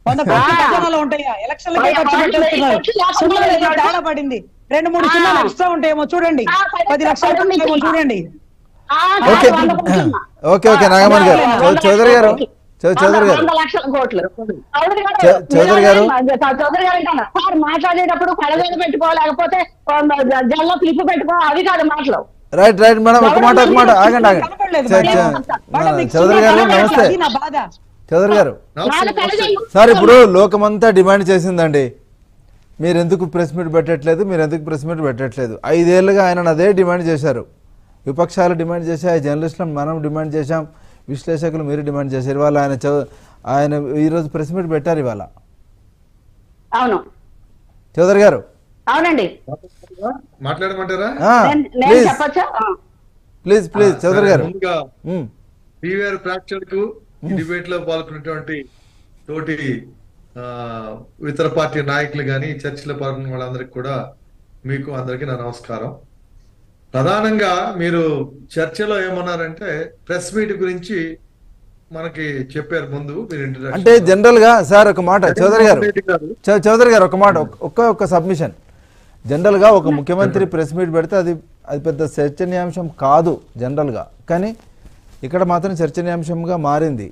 వంద కోట్లు ఆ. ఖజానాలో ఉంటాయా ఎలక్షన్లకే వంద ఖర్చు కోట్లు పెట్టేస్తున్నారు ఖర్చు లేకుండా సున్నాలు ఏదో ఉన్నాడు. తేడా పడింది రెండు మూడు ఆ. సున్నాలు ఎక్స్ట్రా ఉంటాయేమో చూడండి ఆ, పది- పది లక్షల పది కోట్లు ఏమో లక్షలు. చూడండి ఆ, ఓకే వంద కోట్లు. ఓకే ఓకే నాగమణి గారు వంద చౌ- చౌదరి గారు కోట్లు. చౌ- చౌదరి గారు వంద లక్షల కోట్లు చౌదరి గారు, చౌ- చౌదరి గారు. మీరు చౌదరి గారు అంటారా? సార్ మాట్లాడేటప్పుడు కడవేద పెట్టుకో లేకపోతే జల్లో క్లిప్ పెట్టుకో అవి కాదు మాటలు రైట్ రైట్ మేడం ఒక మాట ఒక మాట ఆగండి ఆగండి కనపడలేదు చ- మేడం. చ- మేడం, మీకు చౌదరి గారు సున్నాలు నమస్తే అది నా బాధ చౌదరి గారు నాలుగు కళ్ళజోళ్ళు. సార్ ఇప్పుడు లోకమంతా డిమాండ్ చేసిందండి మీరు ఎందుకు ప్రెస్ మీట్ పెట్టట్లేదు మీరు ఎందుకు ప్రెస్ మీట్ పెట్టట్లేదు ఐదేళ్లుగా ఆయన అదే డిమాండ్ చేశారు విపక్షాలు డిమాండ్ చేశాయి జర్నలిస్టులు మనం డిమాండ్ చేశాం విశ్లేషకులు మీరు డిమాండ్ చేశారు ఇవాళ ఆయన చౌ ఆయన ఈరోజు ప్రెస్ మీట్ పెట్టారు ఇవాళ అవును చౌదరి గారు అవునండి మాట్లాడమంటారా నేను నేను ప్లీజ్ చెప్పచ్చా ప్లీజ్ ప్లీజ్ చౌదరి గారు ముందుగా ఉమ్, పీవీఆర్ ప్రేక్షకులకు ఈ డిబేట్ లో పాల్గొన్నటువంటి తోటి ఆ, ఇతర పార్టీ నాయకులు గాని చర్చలో పాల్గొన్న వాళ్ళందరికీ కూడా మీకు అందరికీ నా నమస్కారం ప్రధానంగా మీరు చర్చలో ఏమన్నారంటే ప్రెస్ మీట్ గురించి మనకి చెప్పారు ముందు మీరు introduction అంటే లో. జనరల్ గా సార్ ఒక మాట చౌదరి గారు రెడ్డి గారు చౌ- చౌదరి గారు ఒక మాట ఒక్క- ఒక్క ఒక్క సబ్మిషన్ జనరల్ గా ఒక ముఖ్యమంత్రి ప్రెస్ మీట్ పెడితే అది అది పెద్ద చర్చనీయాంశం కాదు జనరల్ గా కానీ ఇక్కడ మాత్రం చర్చనీయాంశంగా మారింది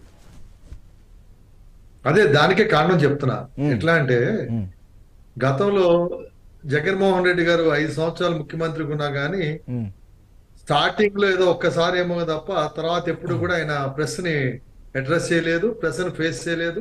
అదే దానికే కారణం చెప్తున్నా మ్. ఎట్లా అంటే ఉమ్, గతంలో జగన్మోహన్ రెడ్డి గారు ఐదు సంవత్సరాలు ముఖ్యమంత్రిగా ఉన్నా గానీ ఉమ్, స్టార్టింగ్ లో ఏదో ఒక్కసారి ఏమో తప్ప తర్వాత ఎప్పుడు కూడా ఆయన ప్రెస్ ని అడ్రస్ చేయలేదు ప్రెస్ ని ఫేస్ చేయలేదు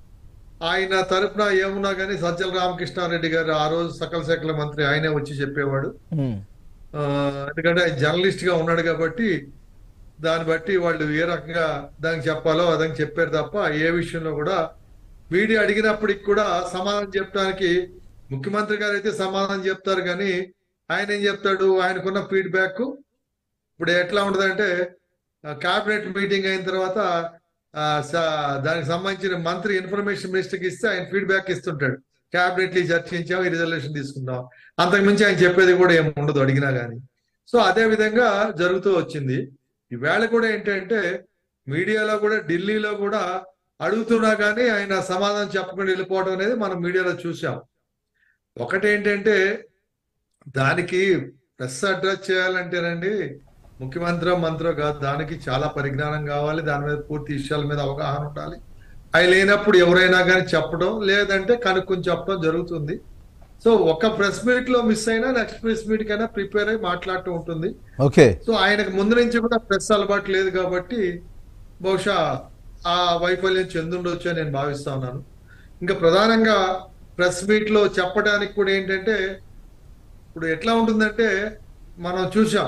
ఆయన తరపున ఏమున్నా కానీ సజ్జల రామకృష్ణారెడ్డి గారు ఆ రోజు సకల శాఖల మంత్రి ఆయనే వచ్చి చెప్పేవాడు ఉమ్, ఆ, ఎందుకంటే ఆయన జర్నలిస్ట్ గా ఉన్నాడు కాబట్టి దాన్ని బట్టి వాళ్ళు ఏ రకంగా దానికి చెప్పాలో అదని చెప్పారు తప్ప ఏ విషయంలో కూడా మీడియా అడిగినప్పటికి కూడా సమాధానం చెప్పడానికి ముఖ్యమంత్రి గారు అయితే సమాధానం చెప్తారు కానీ ఆయన ఏం చెప్తాడు ఆయనకున్న ఫీడ్బ్యాక్ ఇప్పుడు ఎట్లా ఉంటదంటే క్యాబినెట్ మీటింగ్ అయిన తర్వాత ఆ, స- దానికి సంబంధించిన మంత్రి ఇన్ఫర్మేషన్ మినిస్టర్కి ఇస్తే ఆయన ఫీడ్బ్యాక్ ఇస్తుంటాడు క్యాబినెట్ చర్చించాం ఈ రిజల్యూషన్ తీసుకుందాం అంతకు మించి ఆయన చెప్పేది కూడా ఏమి ఉండదు అడిగినా గానీ సో అదే విధంగా జరుగుతూ వచ్చింది ఈవేళ కూడా ఏంటంటే మీడియాలో కూడా ఢిల్లీలో కూడా అడుగుతున్నా కానీ ఆయన సమాధానం చెప్పకుండా వెళ్ళిపోవడం అనేది మనం మీడియాలో చూసాం ఒకటేంటంటే దానికి ప్రెస్ అడ్రస్ చేయాలంటేనండి ముఖ్యమంత్రి మంత్రో కాదు దానికి చాలా పరిజ్ఞానం కావాలి దాని మీద పూర్తి విషయాల మీద అవగాహన ఉండాలి అవి లేనప్పుడు ఎవరైనా కానీ చెప్పడం లేదంటే కనుక్కొని చెప్పడం జరుగుతుంది సో ఒక ప్రెస్ మీట్ లో మిస్ అయినా నెక్స్ట్ ప్రెస్ మీట్ కైనా ప్రిపేర్ అయి మాట్లాడుతూ ఉంటుంది ఓకే సో ఆయనకు ముందు నుంచి కూడా ప్రెస్ అలవాటు లేదు కాబట్టి బహుశా ఆ వైఫల్యం చెందుండొచ్చు అని నేను భావిస్తా ఉన్నాను ఇంకా ప్రధానంగా ప్రెస్ మీట్ లో చెప్పడానికి కూడా ఏంటంటే ఇప్పుడు ఎట్లా ఉంటుందంటే మనం చూసాం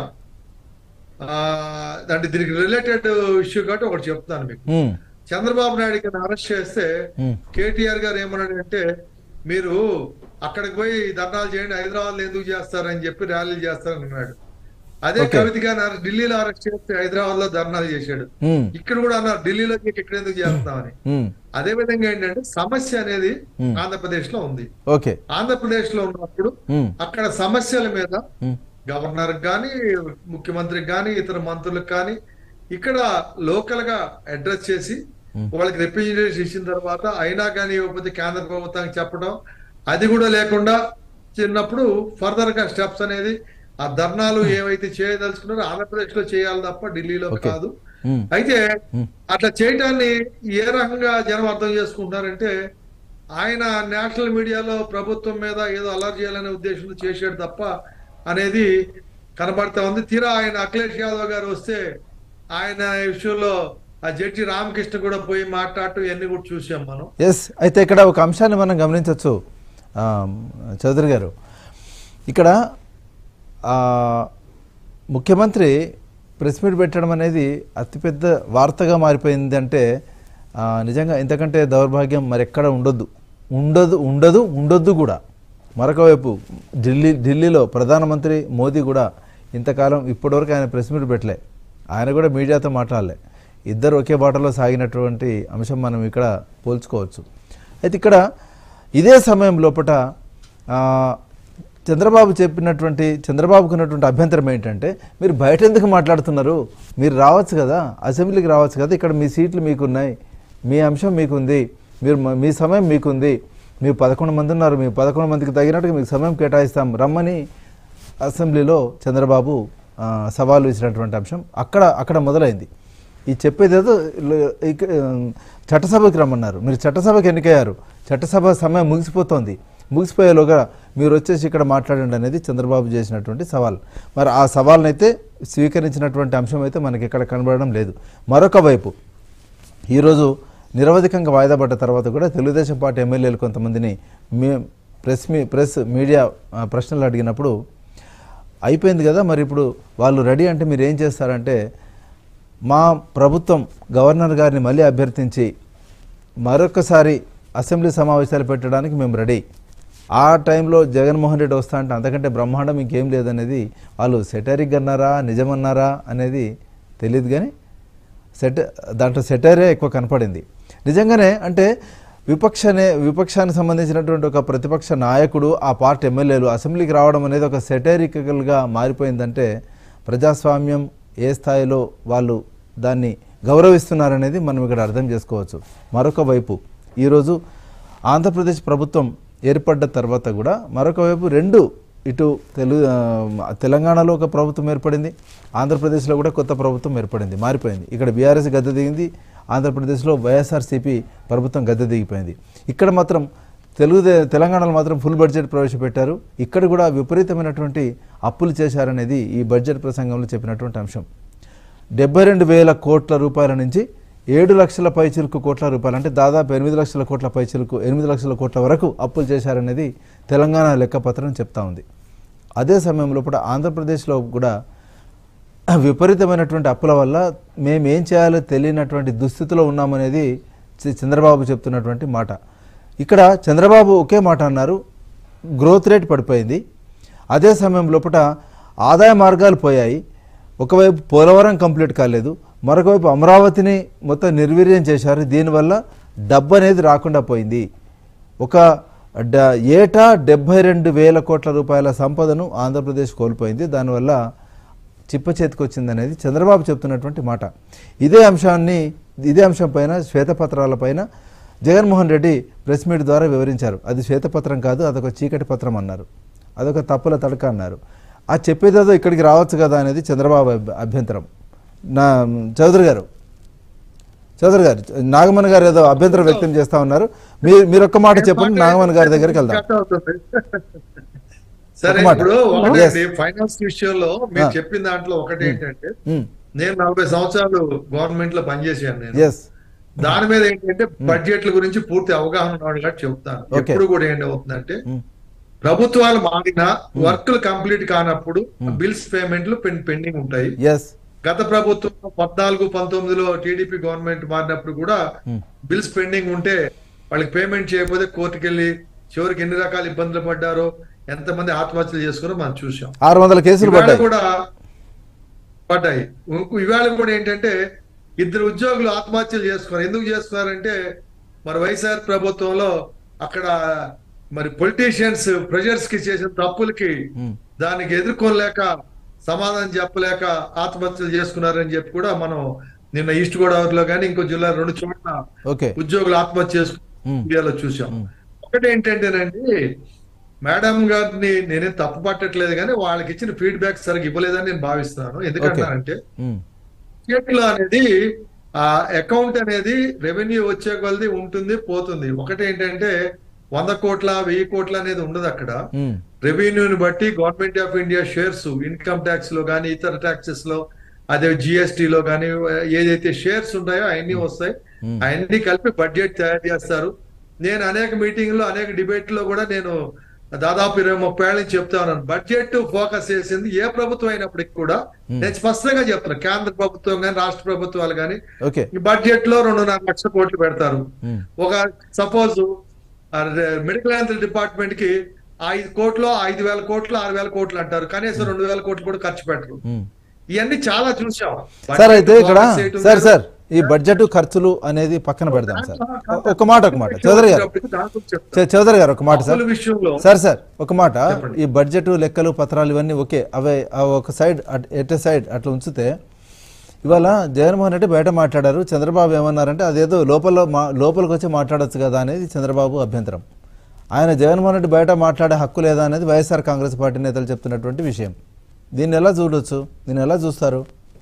ఆ అంటే దీనికి రిలేటెడ్ ఇష్యూ కాబట్టి ఒకటి చెప్తాను మీకు ఉమ్, చంద్రబాబు నాయుడు గారిని అరెస్ట్ చేస్తే ఉమ్, కేటీఆర్ గారు ఏమన్నాడంటే మీరు అక్కడికి పోయి ధర్నాలు చేయండి హైదరాబాద్ లో ఎందుకు చేస్తారని చెప్పి ర్యాలీలు చేస్తారని అన్నాడు అదే Okay. కవిత గారిని అరెస్ట్- ఢిల్లీలో అరెస్ట్ చేస్తే హైదరాబాద్ లో ధర్నాలు చేశాడు ఉమ్, ఇక్కడ కూడా అన్నారు ఢిల్లీలో నీకు ఇక్కడ ఎందుకు చేస్తామని ఉమ్, అదే విధంగా ఏంటంటే సమస్య అనేది Hmm. ఆంధ్రప్రదేశ్ లో ఉంది ఓకే ఆంధ్రప్రదేశ్ లో ఉన్నప్పుడు ఉమ్, అక్కడ సమస్యల మీద ఉమ్, గవర్నర్ కానీ ముఖ్యమంత్రికి కానీ ఇతర మంత్రులకు కానీ ఇక్కడ లోకల్ గా అడ్రస్ చేసి Hmm. వాళ్ళకి రిప్రజెంటేషన్ ఇచ్చిన తర్వాత అయినా కానీ ఇవ్వకపోతే కేంద్ర ప్రభుత్వానికి చెప్పడం అది కూడా లేకుండా చిన్నప్పుడు ఫర్దర్ గా స్టెప్స్ అనేది ఆ ధర్నాలు ఏవైతే చేయదలుచుకున్నారో ఆంధ్రప్రదేశ్ లో చేయాలి తప్ప ఢిల్లీలో Okay. కాదు ఉమ్, అయితే Hmm. అట్లా చేయటాన్ని ఏ రకంగా జనం అర్థం చేసుకుంటున్నారంటే ఆయన నేషనల్ మీడియాలో ప్రభుత్వం మీద ఏదో అలర్ట్ చేయాలనే ఉద్దేశంతో చేశాడు తప్ప అనేది కనబడతా ఉంది తీరా ఆయన అఖిలేష్ యాదవ్ గారు వస్తే ఆయన ఈ విషయంలో ఆ జడ్జి రామకృష్ణ కూడా పోయి మాట్లాడటం ఇవన్నీ కూడా చూసాం మనం ఎస్ అయితే ఇక్కడ ఒక అంశాన్ని మనం గమనించవచ్చు ఆ, చౌదరి గారు ఇక్కడ ఆ, ముఖ్యమంత్రి ప్రెస్ మీట్ పెట్టడం అనేది అతిపెద్ద వార్తగా మారిపోయింది అంటే ఆ, నిజంగా ఇంతకంటే దౌర్భాగ్యం మరెక్కడ ఉండొద్దు ఉండదు ఉండదు ఉండొద్దు కూడా మరొక వైపు ఢిల్లీ ఢిల్లీలో ప్రధానమంత్రి మోదీ కూడా ఇంతకాలం ఇప్పటివరకు ఆయన ప్రెస్ మీట్ పెట్టలే ఆయన కూడా మీడియాతో మాట్లాడలే ఇద్దరు ఒకే బాటలో సాగినటువంటి అంశం మనం ఇక్కడ పోల్చుకోవచ్చు అయితే ఇక్కడ ఇదే సమయం లోపట ఆ, చంద్రబాబు చెప్పినటువంటి చంద్రబాబుకు ఉన్నటువంటి అభ్యంతరం ఏంటంటే మీరు బయట ఎందుకు మాట్లాడుతున్నారు మీరు రావచ్చు కదా అసెంబ్లీకి రావచ్చు కదా ఇక్కడ మీ సీట్లు మీకున్నాయి మీ అంశం మీకుంది మీరు మ- మీ సమయం మీకుంది మీ పదకొండు మంది ఉన్నారు మీ పదకొండు మందికి తగినట్టుగా మీకు సమయం కేటాయిస్తాం రమ్మని అసెంబ్లీలో చంద్రబాబు ఆ, సవాలు ఇచ్చినటువంటి అంశం అక్కడ అక్కడ మొదలైంది ఈ చెప్పేదేదో ల- ఇక, ఆ, చట్టసభకి రమ్మన్నారు మీరు చట్టసభకి ఎన్నికయ్యారు చట్టసభ సమయం ముగిసిపోతోంది ముగిసిపోయేలోగా మీరు వచ్చేసి ఇక్కడ మాట్లాడండి అనేది చంద్రబాబు చేసినటువంటి సవాల్ మరి ఆ సవాల్ని అయితే స్వీకరించినటువంటి అంశం అయితే మనకి ఇక్కడ కనబడడం లేదు మరొక వైపు ఈరోజు నిరవధికంగా వాయిదా పడ్డ తర్వాత కూడా తెలుగుదేశం పార్టీ ఎమ్మెల్యేలు కొంతమందిని మే ప్రెస్ మీ ప్రెస్ మీడియా ఆ, ప్రశ్నలు అడిగినప్పుడు అయిపోయింది కదా మరి ఇప్పుడు వాళ్ళు రెడీ అంటే మీరు ఏం చేస్తారంటే మా ప్రభుత్వం గవర్నర్ గారిని మళ్ళీ అభ్యర్థించి మరొకసారి అసెంబ్లీ సమావేశాలు పెట్టడానికి మేము రెడీ ఆ టైంలో జగన్మోహన్ రెడ్డి వస్తా అంటే అంతకంటే బ్రహ్మాండం ఇంకేం లేదనేది వాళ్ళు సెటరిక్ అన్నారా నిజమన్నారా అనేది తెలియదు కానీ సెట దాంట్లో సెటైరే ఎక్కువ కనపడింది నిజంగానే అంటే విపక్షనే విపక్షానికి సంబంధించినటువంటి ఒక ప్రతిపక్ష నాయకుడు ఆ పార్టీ ఎమ్మెల్యేలు అసెంబ్లీకి రావడం అనేది ఒక సెటైరికల్గా మారిపోయిందంటే ప్రజాస్వామ్యం ఏ స్థాయిలో వాళ్ళు దాన్ని గౌరవిస్తున్నారనేది మనం ఇక్కడ అర్థం చేసుకోవచ్చు మరొక వైపు ఈరోజు ఆంధ్రప్రదేశ్ ప్రభుత్వం ఏర్పడ్డ తర్వాత కూడా మరొక వైపు రెండు ఇటు తెలుగు ఆ, తెలంగాణలో ఒక ప్రభుత్వం ఏర్పడింది ఆంధ్రప్రదేశ్లో కూడా కొత్త ప్రభుత్వం ఏర్పడింది మారిపోయింది ఇక్కడ బీఆర్ఎస్ గద్దె దిగింది ఆంధ్రప్రదేశ్లో వైఎస్ఆర్సీపీ ప్రభుత్వం గద్దె దిగిపోయింది ఇక్కడ మాత్రం తెలుగు తెలంగాణలో మాత్రం ఫుల్ బడ్జెట్ ప్రవేశపెట్టారు ఇక్కడ కూడా విపరీతమైనటువంటి అప్పులు చేశారనేది ఈ బడ్జెట్ ప్రసంగంలో చెప్పినటువంటి అంశం డెబ్బై రెండు వేల కోట్ల రూపాయల నుంచి ఏడు లక్షల పైచిలుకు కోట్ల రూపాయలు అంటే దాదాపు ఎనిమిది లక్షల కోట్ల పైచిలుకు ఎనిమిది లక్షల కోట్ల వరకు అప్పులు చేశారనేది తెలంగాణ లెక్కపత్రం చెప్తా ఉంది అదే సమయంలో కూడా ఆంధ్రప్రదేశ్లో కూడా విపరీతమైనటువంటి అప్పుల వల్ల మేము ఏం చేయాలో తెలియనటువంటి దుస్థితిలో ఉన్నామనేది చి- చంద్రబాబు చెప్తున్నటువంటి మాట ఇక్కడ చంద్రబాబు ఒకే మాట అన్నారు గ్రోత్ రేట్ పడిపోయింది అదే సమయం లోపల ఆదాయ మార్గాలు పోయాయి ఒకవైపు పోలవరం కంప్లీట్ కాలేదు మరొకవైపు అమరావతిని మొత్తం నిర్వీర్యం చేశారు దీనివల్ల డబ్బు అనేది రాకుండా పోయింది ఒక డ ఏటా డెబ్బై రెండు వేల కోట్ల రూపాయల సంపదను ఆంధ్రప్రదేశ్ కోల్పోయింది దానివల్ల చిప్ప చేతికి వచ్చిందనేది చంద్రబాబు చెప్తున్నటువంటి మాట ఇదే అంశాన్ని ఇదే అంశం పైన శ్వేతపత్రాల పైన జగన్మోహన్ రెడ్డి ప్రెస్ మీట్ ద్వారా వివరించారు అది శ్వేతపత్రం కాదు అదొక చీకటి పత్రం అన్నారు అదొక తప్పుల తడక అన్నారు ఆ చెప్పేదేదో ఇక్కడికి రావచ్చు కదా అనేది చంద్రబాబు అభ్య- అభ్యంతరం నా చౌదరి గారు చౌదరి గారు నాగమణి గారు ఏదో అభ్యంతరం వ్యక్తం చేస్తా ఉన్నారు మీరు మీరు ఒక్క మాట చెప్పండి నాగమణి గారి దగ్గరికి వెళ్దాం కట్ అవుతుంది. సరే ఒక మాట. ఇప్పుడు ఒకటి Yes. ఫైనాన్స్ విషయంలో మీరు Ah. చెప్పిన దాంట్లో ఒకటి ఏంటంటే నేను నలభై సంవత్సరాలు గవర్నమెంట్ లో పనిచేసాను నేను ఎస్ దాని మీద ఏంటంటే బడ్జెట్ల గురించి పూర్తి అవగాహన ఉన్నాడు కాబట్టి చెప్తాను Okay. ఎప్పుడు కూడా ఏంటవుతుందంటే ప్రభుత్వాలు మారినా వర్క్లు కంప్లీట్ కానప్పుడు బిల్స్ పేమెంట్లు పెండింగ్ ఉంటాయి ఎస్ గత ప్రభుత్వం పద్నాలుగు పంతొమ్మిదిలో టీడీపీ గవర్నమెంట్ మారినప్పుడు కూడా బిల్స్ పెండింగ్ ఉంటే వాళ్ళకి పేమెంట్ చేయకపోతే కోర్టుకి వెళ్ళి చివరికి ఎన్ని రకాల ఇబ్బందులు పడ్డారో ఎంతమంది ఆత్మహత్యలు చేసుకున్నారో మనం చూసాం ఆరు వందల కేసులు ఇవాళ పడ్డాయి కూడా పడ్డాయి ఇంకో- ఇవాళ కూడా ఏంటంటే ఇద్దరు ఉద్యోగులు ఆత్మహత్యలు చేసుకున్నారు ఎందుకు చేసుకున్నారంటే మరి వైఎస్ఆర్ ప్రభుత్వంలో అక్కడ మరి పొలిటీషియన్స్ ప్రెజర్స్ కి చేసిన తప్పులకి దానికి ఎదుర్కోలేక సమాధానం చెప్పలేక ఆత్మహత్యలు చేసుకున్నారని చెప్పి కూడా మనం నిన్న ఈస్ట్ గోదావరిలో కానీ ఇంకో జిల్లా రెండు చోట్ల ఓకే ఉద్యోగులు ఆత్మహత్య చేసుకున్న మ్మ్. ఇండియాలో చూసాం ఒకటి ఏంటంటేనండి మేడం గారిని నేనేం తప్పు పట్టట్లేదు కానీ వాళ్ళకి ఇచ్చిన ఫీడ్బ్యాక్ సరిగ్గా ఇవ్వలేదని నేను భావిస్తున్నాను ఎందుకంటానంటే ఉమ్, స్టేట్ లో అనేది ఆ అకౌంట్ అనేది రెవెన్యూ వచ్చే కొలది ఉంటుంది పోతుంది ఒకటి ఏంటంటే వంద కోట్ల వెయ్యి కోట్ల అనేది ఉండదు అక్కడ ఉమ్, రెవెన్యూని బట్టి government of India shares income tax లో కానీ ఇతర ట్యాక్సెస్ లో అదే జిఎస్టీ లో కానీ ఏదైతే షేర్స్ ఉంటాయో అవన్నీ వస్తాయి Hmm. అవన్నీ కలిపి బడ్జెట్ తయారు చేస్తారు నేను అనేక మీటింగ్ లో అనేక డిబేట్ లో కూడా నేను దాదాపు ఇరవై ముప్పై ఏళ్ళ నుంచి చెప్తా ఉన్నాను బడ్జెట్ ఫోకస్ చేసింది ఏ ప్రభుత్వం అయినప్పటికీ కూడా నేను స్పష్టంగా చెప్తున్నా కేంద్ర ప్రభుత్వం కానీ రాష్ట్ర ప్రభుత్వాలు కానీ ఓకే ఈ బడ్జెట్ లో రెండున్నర లక్షల కోట్లు పెడతారు ఉమ్, ఒక సపోజ్ మెడికల్ హెల్త్ డిపార్ట్మెంట్ కి ఐదు కోట్లు ఐదు వేల కోట్లు ఆరు వేల కోట్లు అంటారు కనీసం రెండు వేల కోట్లు కూడా ఖర్చు పెట్టరు ఉమ్. ఇవన్నీ చాలా చూసాం సార్ అయితే ఇక్కడ Budget చేయటం సార్ వేరు. సార్ ఈ బడ్జెట్ ఖర్చులు అనేది పక్కన పెడదాం సార్ ఒక మాట ఒక మాట చౌదరి గారు దాని గురించి చెప్తా. చౌ- చౌదరి గారు ఒక మాట సార్ అప్పుల విషయంలో సార్ సార్ ఒక మాట చెప్పండి. ఈ బడ్జెట్ లెక్కలు పత్రాలు ఇవన్నీ ఓకే అవే అవి ఒక సైడ్ ఎట్ సైడ్ అట్లా ఉంచితే ఇవాళ జగన్మోహన్ రెడ్డి బయట మాట్లాడారు చంద్రబాబు ఏమన్నారంటే అదేదో లోపల మా లోపలికి వచ్చి మాట్లాడొచ్చు కదా అనేది చంద్రబాబు అభ్యంతరం ఆయన జగన్మోహన్ రెడ్డి బయట మాట్లాడే హక్కు లేదా అనేది వైఎస్ఆర్ కాంగ్రెస్ పార్టీ నేతలు చెప్తున్నటువంటి విషయం దీన్ని ఎలా చూడొచ్చు దీన్ని ఎలా చూస్తారు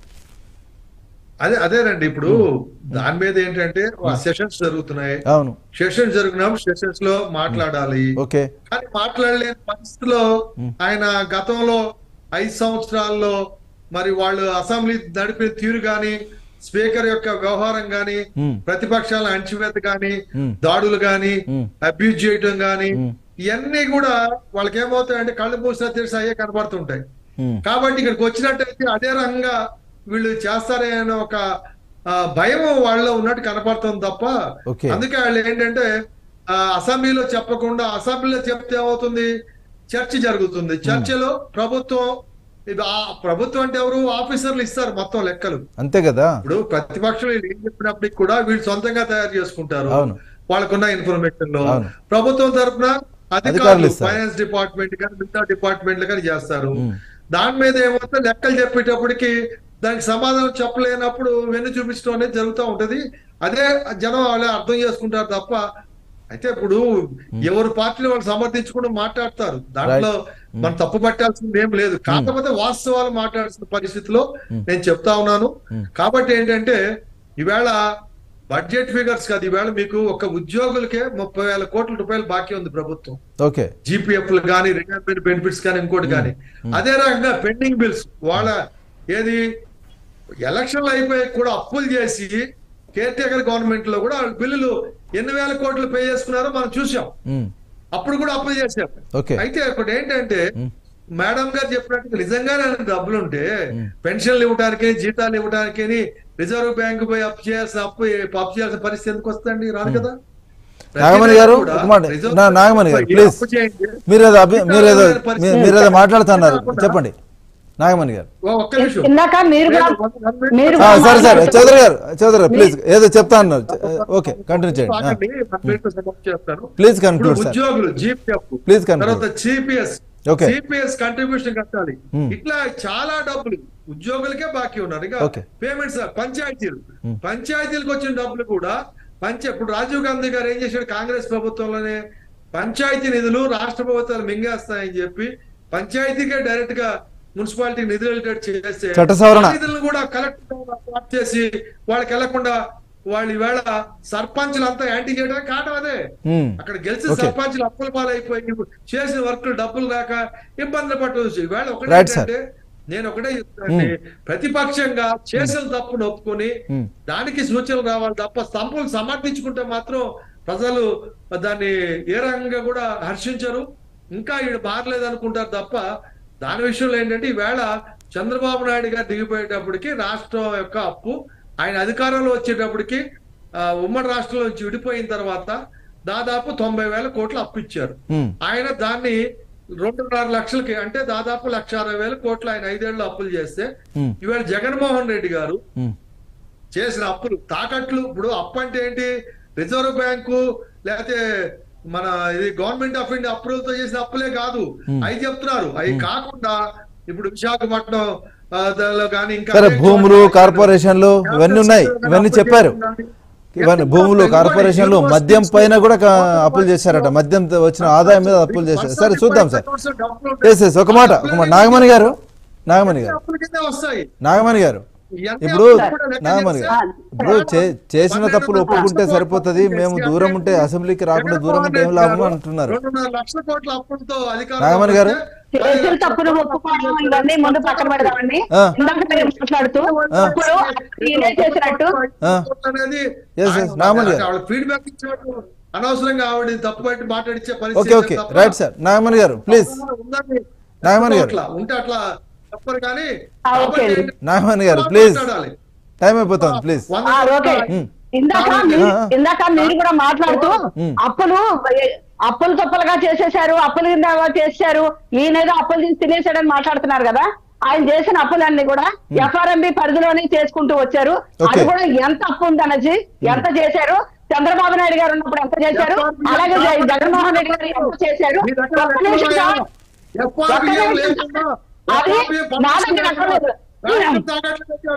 అదే అదేనండి ఇప్పుడు దాని మీద ఏంటంటే సెషన్స్ జరుగుతున్నాయి అవును సెషన్స్ జరిగినప్పుడు సెషన్స్ లో మాట్లాడాలి ఓకే కానీ మాట్లాడలేని పరిస్థితిలో ఆయన గతంలో ఐదు సంవత్సరాల్లో మరి వాళ్ళు అసెంబ్లీ నడిపే తీరు గాని స్పీకర్ యొక్క వ్యవహారం గాని Hmm. ప్రతిపక్షాల అణచివేత గాని Hmm. దాడులు గాని Hmm. అబ్యూజ్ చేయటం గాని Hmm. ఇవన్నీ కూడా వాళ్ళకి ఏమవుతాయంటే కళ్ళు మూసినా తెలిసి అయ్యే కనబడుతుంటాయి ఉమ్, కాబట్టి ఇక్కడికి వచ్చినట్టయితే అదే రకంగా వీళ్ళు చేస్తారే అనే ఒక ఆ, భయం వాళ్ళలో ఉన్నట్టు కనపడుతుంది తప్ప Okay. అందుకే వాళ్ళు ఏంటంటే ఆ, అసెంబ్లీలో చెప్పకుండా అసెంబ్లీలో చెప్తే ఏమవుతుంది చర్చ జరుగుతుంది చర్చలో ప్రభుత్వం ఇది ఆ ప్రభుత్వం అంటే ఎవరు ఆఫీసర్లు ఇస్తారు మొత్తం లెక్కలు అంతే కదా ఇప్పుడు ప్రతిపక్షం వీళ్ళు ఏం చెప్పినప్పటికి కూడా వీళ్ళు సొంతంగా తయారు చేసుకుంటారు అవును. వాళ్ళకున్న ఇన్ఫర్మేషన్ లో అవును. ప్రభుత్వం తరఫున అధికారులు అధికారులు ఇస్తారు. ఫైనాన్స్ డిపార్ట్మెంట్ కానీ మిగతా డిపార్ట్మెంట్లు కానీ చేస్తారు ఉమ్. దాని మీద ఏమవుతుంది లెక్కలు చెప్పేటప్పటికి దానికి సమాధానం చెప్పలేనప్పుడు వెన్ను చూపించడం అనేది జరుగుతూ ఉంటది అదే జనం వాళ్ళే అర్థం చేసుకుంటారు తప్ప అయితే ఇప్పుడు ఎవరు పార్టీని వాళ్ళు సమర్థించుకుంటూ మాట్లాడతారు దాంట్లో మనం తప్పు పట్టాల్సింది ఏం లేదు కాకపోతే వాస్తవాలు మాట్లాడాల్సిన పరిస్థితిలో నేను చెప్తా ఉన్నాను కాబట్టి ఏంటంటే ఈవేళ బడ్జెట్ ఫిగర్స్ కాదు ఈవేళ మీకు ఒక ఉద్యోగులకే ముప్పై వేల కోట్ల రూపాయలు బాకీ ఉంది ప్రభుత్వం ఓకే జీపీఎఫ్ కానీ రిటైర్మెంట్ బెనిఫిట్స్ కానీ ఇంకోటి కానీ అదే రకంగా పెండింగ్ బిల్స్ వాళ్ళ ఏది ఎలక్షన్లు అయిపోయి కూడా అప్పులు చేసి కేర్ టేకర్ గవర్నమెంట్ లో కూడా వాళ్ళ బిల్లులు ఎన్ని వేల కోట్లు పే చేసుకున్నారో మనం చూసాం ఉమ్, అప్పుడు కూడా అప్పులు చేశాం ఓకే అయితే ఒకటి ఏంటంటే మేడం గారు చెప్పినట్టు నిజంగానే డబ్బులు ఉంటే పెన్షన్లు ఇవ్వడానికి జీతాలు ఇవ్వడానికి రిజర్వ్ బ్యాంక్ పోయి అప్పు చేయాల్సిన అప్పు అప్పు చేయాల్సిన పరిస్థితి ఎందుకు వస్తుందండి రాదు కదా నాగమణి గారు కూడా ఒక మాట రిజర్వ్ నా- నాగమణి గారు బ్యాంక్ ప్లీజ్ అప్పు చేయండి. మీరేదో అభి మీరేదో పరిస్థితి మీ- మీరేదో మాట్లాడుతున్నారు చెప్పండి నాగమణి గారు ఓ, ఒక్క నిమిషం ఇందాక మీరు కూడా మీరు ఆ, కూడా సరే సరే మాట్లాడుతూ- చౌదరి గారు చౌదరి గారు ప్లీజ్ ఏదో చెప్తా అన్నారు ఓకే కంటిన్యూ చేయండి ఆ, ఆగండి, వన్ మినిట్ సమాప్తి చేస్తాను. ప్లీజ్ ఇప్పుడు కన్క్లూడ్ సార్ ఉద్యోగులు జీపీఎఫ్ Please conclude. తర్వాత సిపిఎస్ Okay. సిపిఎస్ కంట్రిబ్యూషన్ కట్టాలి Hmm. ఇట్లా చాలా డబ్బులు ఉద్యోగులకే బాకీ ఉన్నారు ఇంకా Okay. పేమెంట్స్ పంచాయతీలు పంచాయతీలకు వచ్చిన డబ్బులు కూడా పంచ ఇప్పుడు రాజీవ్ గాంధీ గారు ఏం చేశాడు కాంగ్రెస్ ప్రభుత్వంలోనే పంచాయతీ నిధులు రాష్ట్ర ప్రభుత్వాలు మింగేస్తాయని చెప్పి పంచాయతీకే డైరెక్ట్ గా మున్సిపాలిటీ నిధులు వెళ్ళేటట్టు చేస్తే చట్ట సవరణ. ఆ నిధులను కూడా కలెక్టర్ చేసి వాళ్ళకి వెళ్లకుండా వాళ్ళు ఈవేళ సర్పంచులు అంతా యాంటీ చేయడానికి కారణం అదే ఉమ్, అక్కడ గెలిచిన Okay. సర్పంచులు అప్పుల పాలైపోయి చేసిన వర్క్ డబ్బులు రాక ఇబ్బందులు పట్టవచ్చు ఈవేళ ఒకటే Right, sir. ఏంటంటే నేను ఒకటే చెప్తానండి ప్రతిపక్షంగా చేసిన తప్పును ఒప్పుకొని Hmm. దానికి సూచనలు రావాలి తప్ప స్తంభం సమర్థించుకుంటే మాత్రం ప్రజలు దాన్ని ఏ రకంగా కూడా హర్షించరు ఇంకా ఈడు మారలేదు అనుకుంటారు తప్ప దాని విషయంలో ఏంటంటే ఈవేళ చంద్రబాబు నాయుడు గారు దిగిపోయేటప్పటికి రాష్ట్రం యొక్క అప్పు ఆయన అధికారంలో వచ్చేటప్పటికి ఆ, ఉమ్మడి రాష్ట్రం నుంచి విడిపోయిన తర్వాత దాదాపు తొంభై వేల కోట్లు అప్పు ఇచ్చారు ఉమ్, ఆయన దాన్ని రెండున్నర లక్షలకి అంటే దాదాపు లక్ష అరవై వేల కోట్లు ఆయన ఐదేళ్లు అప్పులు చేస్తే ఉమ్, ఇవాళ జగన్మోహన్ రెడ్డి గారు ఉమ్, చేసిన అప్పులు తాకట్లు ఇప్పుడు అప్పు అంటే ఏంటి రిజర్వ్ బ్యాంకు లేకపోతే మన ఇది గవర్నమెంట్ ఆఫ్ ఇండియా అప్రూవల్ తో చేసిన అప్పులే కాదు అవి చెప్తున్నారు అవి కాకుండా ఇప్పుడు విశాఖపట్నం ఆ, దానిలో కానీ ఇంకా సరే అనేక భూములు చోట్ల కార్పొరేషన్లు ఇవన్నీ ఉన్నాయి ఇవన్నీ చెప్పారు ఇవన్నీ భూములు కార్పొరేషన్లు మద్యం పైన కూడా కా- అప్పులు చేశారట మద్యం వచ్చిన ఆదాయం మీద అప్పులు చేశారు సరే చూద్దాం సార్ ఎస్ ఎస్ ఒక మాట ఒక మాట నాగమణి గారు నాగమణి గారు అప్పుల కిందే వస్తాయి నాగమణి గారు ఇవన్నీ ఇప్పుడు అప్పులు కూడా లెక్క నాగమణి చేస్తే గారు ఇప్పుడు చే- చేసిన తప్పులు ఒప్పుకుంటే సరిపోతుంది మేము దూరం ఉంటే అసెంబ్లీకి రాకుండా దూరం ఉంటే ఏం లాభం అంటున్నారు రెండున్నర లక్షల కోట్ల అప్పులతో అధికారం నాగమణి గారు? చేసిన తప్పును ఒప్పుకోవడం ఇవన్నీ ముందు పక్కన పెడదామండి ఆ. ఇందాక మీరు మాట్లాడుతూ ఇప్పుడు ఈయనే చేసినట్టు ఆ. అనేది Yes, yes, నాగమణి గారు. ఆవిడ ఫీడ్బ్యాక్ ఇచ్చినట్టు అనవసరంగా ఆవిడ తప్పు బట్టి మాట్లాడించే ఓకే పరిస్థితి ఓకే తప్ప right sir Nagamani garu please ఉందని నాగమణి గారు. అట్లా ఉంటే అట్లా చెప్పరు కానీ ఆ, ఓకే. కాబట్టి నాగమణి గారు ప్లీజ్ మాట్లాడాలి. టైం అయిపోతుంది ప్లీజ్ వంద ఆ, ఓకే ఉమ్. ఇందాక మీరు ఇందాక మీరు కూడా మాట్లాడుతూ ఉమ్. అప్పులు అప్పులు తప్పులుగా చేసేశారు అప్పులు కింద చేశారు ఈయనేదో అప్పులు తీసి తినేసాడని మాట్లాడుతున్నారు కదా ఆయన చేసిన అప్పులన్నీ కూడా ఎఫ్ఆర్ఎంబి పరిధిలోనే చేసుకుంటూ వచ్చారు Okay. అది కూడా ఎంత అప్పు ఉందనేసి ఎంత చేశారు చంద్రబాబు నాయుడు గారు ఉన్నప్పుడు ఎంత చేశారు అలాగే జగ- జగన్మోహన్ రెడ్డి గారు ఎంత చేశారు మీ దగ్గర ఒక్క నిమిషం సార్. FRBM ఒక్క నిమిషం లేకుండా అది FRBM నా దగ్గర అక్కర్లేదు. రాష్ట్రం తాకట్లు పెట్టారు.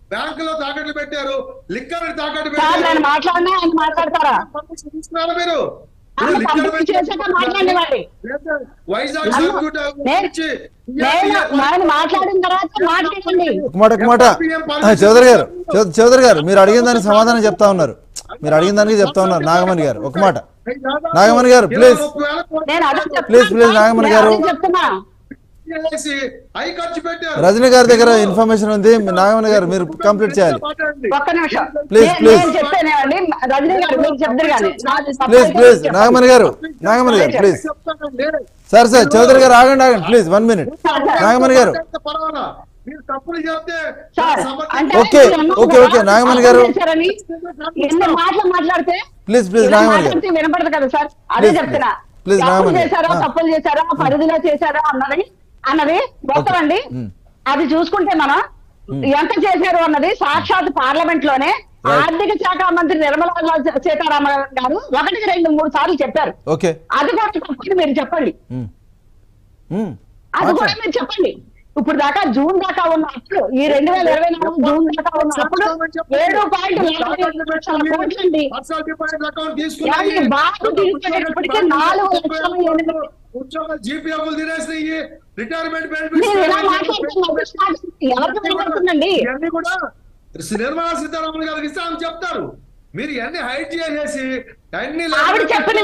బ్యాంకులో తాకట్లు పెట్టారు లిక్కర్ తాకట్టు సార్ నేను పెట్టారు మాట్లాడినా ఆయన మాట్లాడతారా పర్మిషన్ తీసుకున్నారా మీరు ఆయన ఇప్పుడు లిక్కర్ పంపించి చేశాక మాట్లాడనివ్వండి. లేదా వైజాగ్ నన్ను- సర్క్యూట్ నేను నుంచి నేను నేను మాట్లాడిన తర్వాత మాట్లాడండి ఒక మాట ఒక మాట ఆ, చౌదరి గారు చౌ- చౌదరి గారు మీరు అడిగిన దానికి సమాధానం చెప్తా ఉన్నారు మీరు అడిగిన దానికి చెప్తా ఉన్నారు నాగమణి గారు ఒక మాట నాగమణి గారు, please. నేను అదే చెప్తున్నా Please, please, నాగమణి గారు. నేను అదే చెప్తున్నా చేసి అయి ఖర్చు పెట్టారు రజనీ గారి దగ్గర ఇన్ఫర్మేషన్ ఉంది నాగమణి గారు మీరు కంప్లీట్ చేయాలి మాట్లాడండి. ఒక్క నిమిషం Please, నేను- please. నేను చెప్పానండి రజనీ గారు మీరు చెప్తారు కానీ నాది తప్పు ప్లీజ్ అయితే ప్లీజ్ చెప్పండి. నాగమణి గారు నాగమణి గారు ప్లీజ్ చెప్తానండి. సార్ సార్ చౌదరి గారు ఆగండి ఆగండి ప్లీజ్ వన్ మినిట్ నాగమణి గారు పర్వాలా మీరు తప్పులు చెప్తే సార్ సమర్థ- అంటే ఓకే, మీరు అన్నారు ఓకే, ఓకే, కదా, నాగమణి గారు. అర్థం చేశారని ఎన్ని మాటలు మాట్లాడితే ప్లీజ్ ప్లీజ్ ఇలా నాగమణి గారు మాట్లాడితే వినపడదు కదా సార్ అదే Please, చెప్తున్నా please, తప్పులు నాగమణి గారు. చేశారా ఆ. తప్పులు చేశారా పరిధిలో చేశారా అన్నది అన్నది మొత్తం Okay. అండి Mm. అది చూసుకుంటే మనం ఎంత చేశారు అన్నది సాక్షాత్ పార్లమెంట్ లోనే Right. ఆర్థిక శాఖ మంత్రి నిర్మలా సీతారామన్ గారు ఒకటికి రెండు మూడు సార్లు చెప్పారు ఓకే అది కూడా తప్పని మీరు చెప్పండి ఉమ్. ఉమ్. అది కూడా మాట్లాడు. మీరు చెప్పండి ఇప్పుడు దాకా జూన్ దాకా ఉన్న అప్పుడు ఈ రెండు వేల ఇరవై నాలుగు జూన్ దాకా ఉన్న అప్పుడు ఏడు పాయింట్ నలభై లక్షల కోట్లండి పర్సనల్ డిపాజిట్ అకౌంట్ ఏమండి, తీసుకున్నాయి బాబు తీసుకునేటప్పటికి నాలుగు లక్షల ఎనిమిది ఉద్యోగాలు జీపీఎఫ్లు తినేసినాయి రిటైర్మెంట్ మీరు ఇలా మాట్లాడుతున్నారు ఎవరికి వినపడుతుందండి ఇవన్నీ కూడా నిర్మలా సీతారామన్ గారికి ఇస్తే ఆమె చెప్తారు మీరు ఇవన్నీ హైట్ చేసేసి అన్ని ఆవిడ చెప్పిన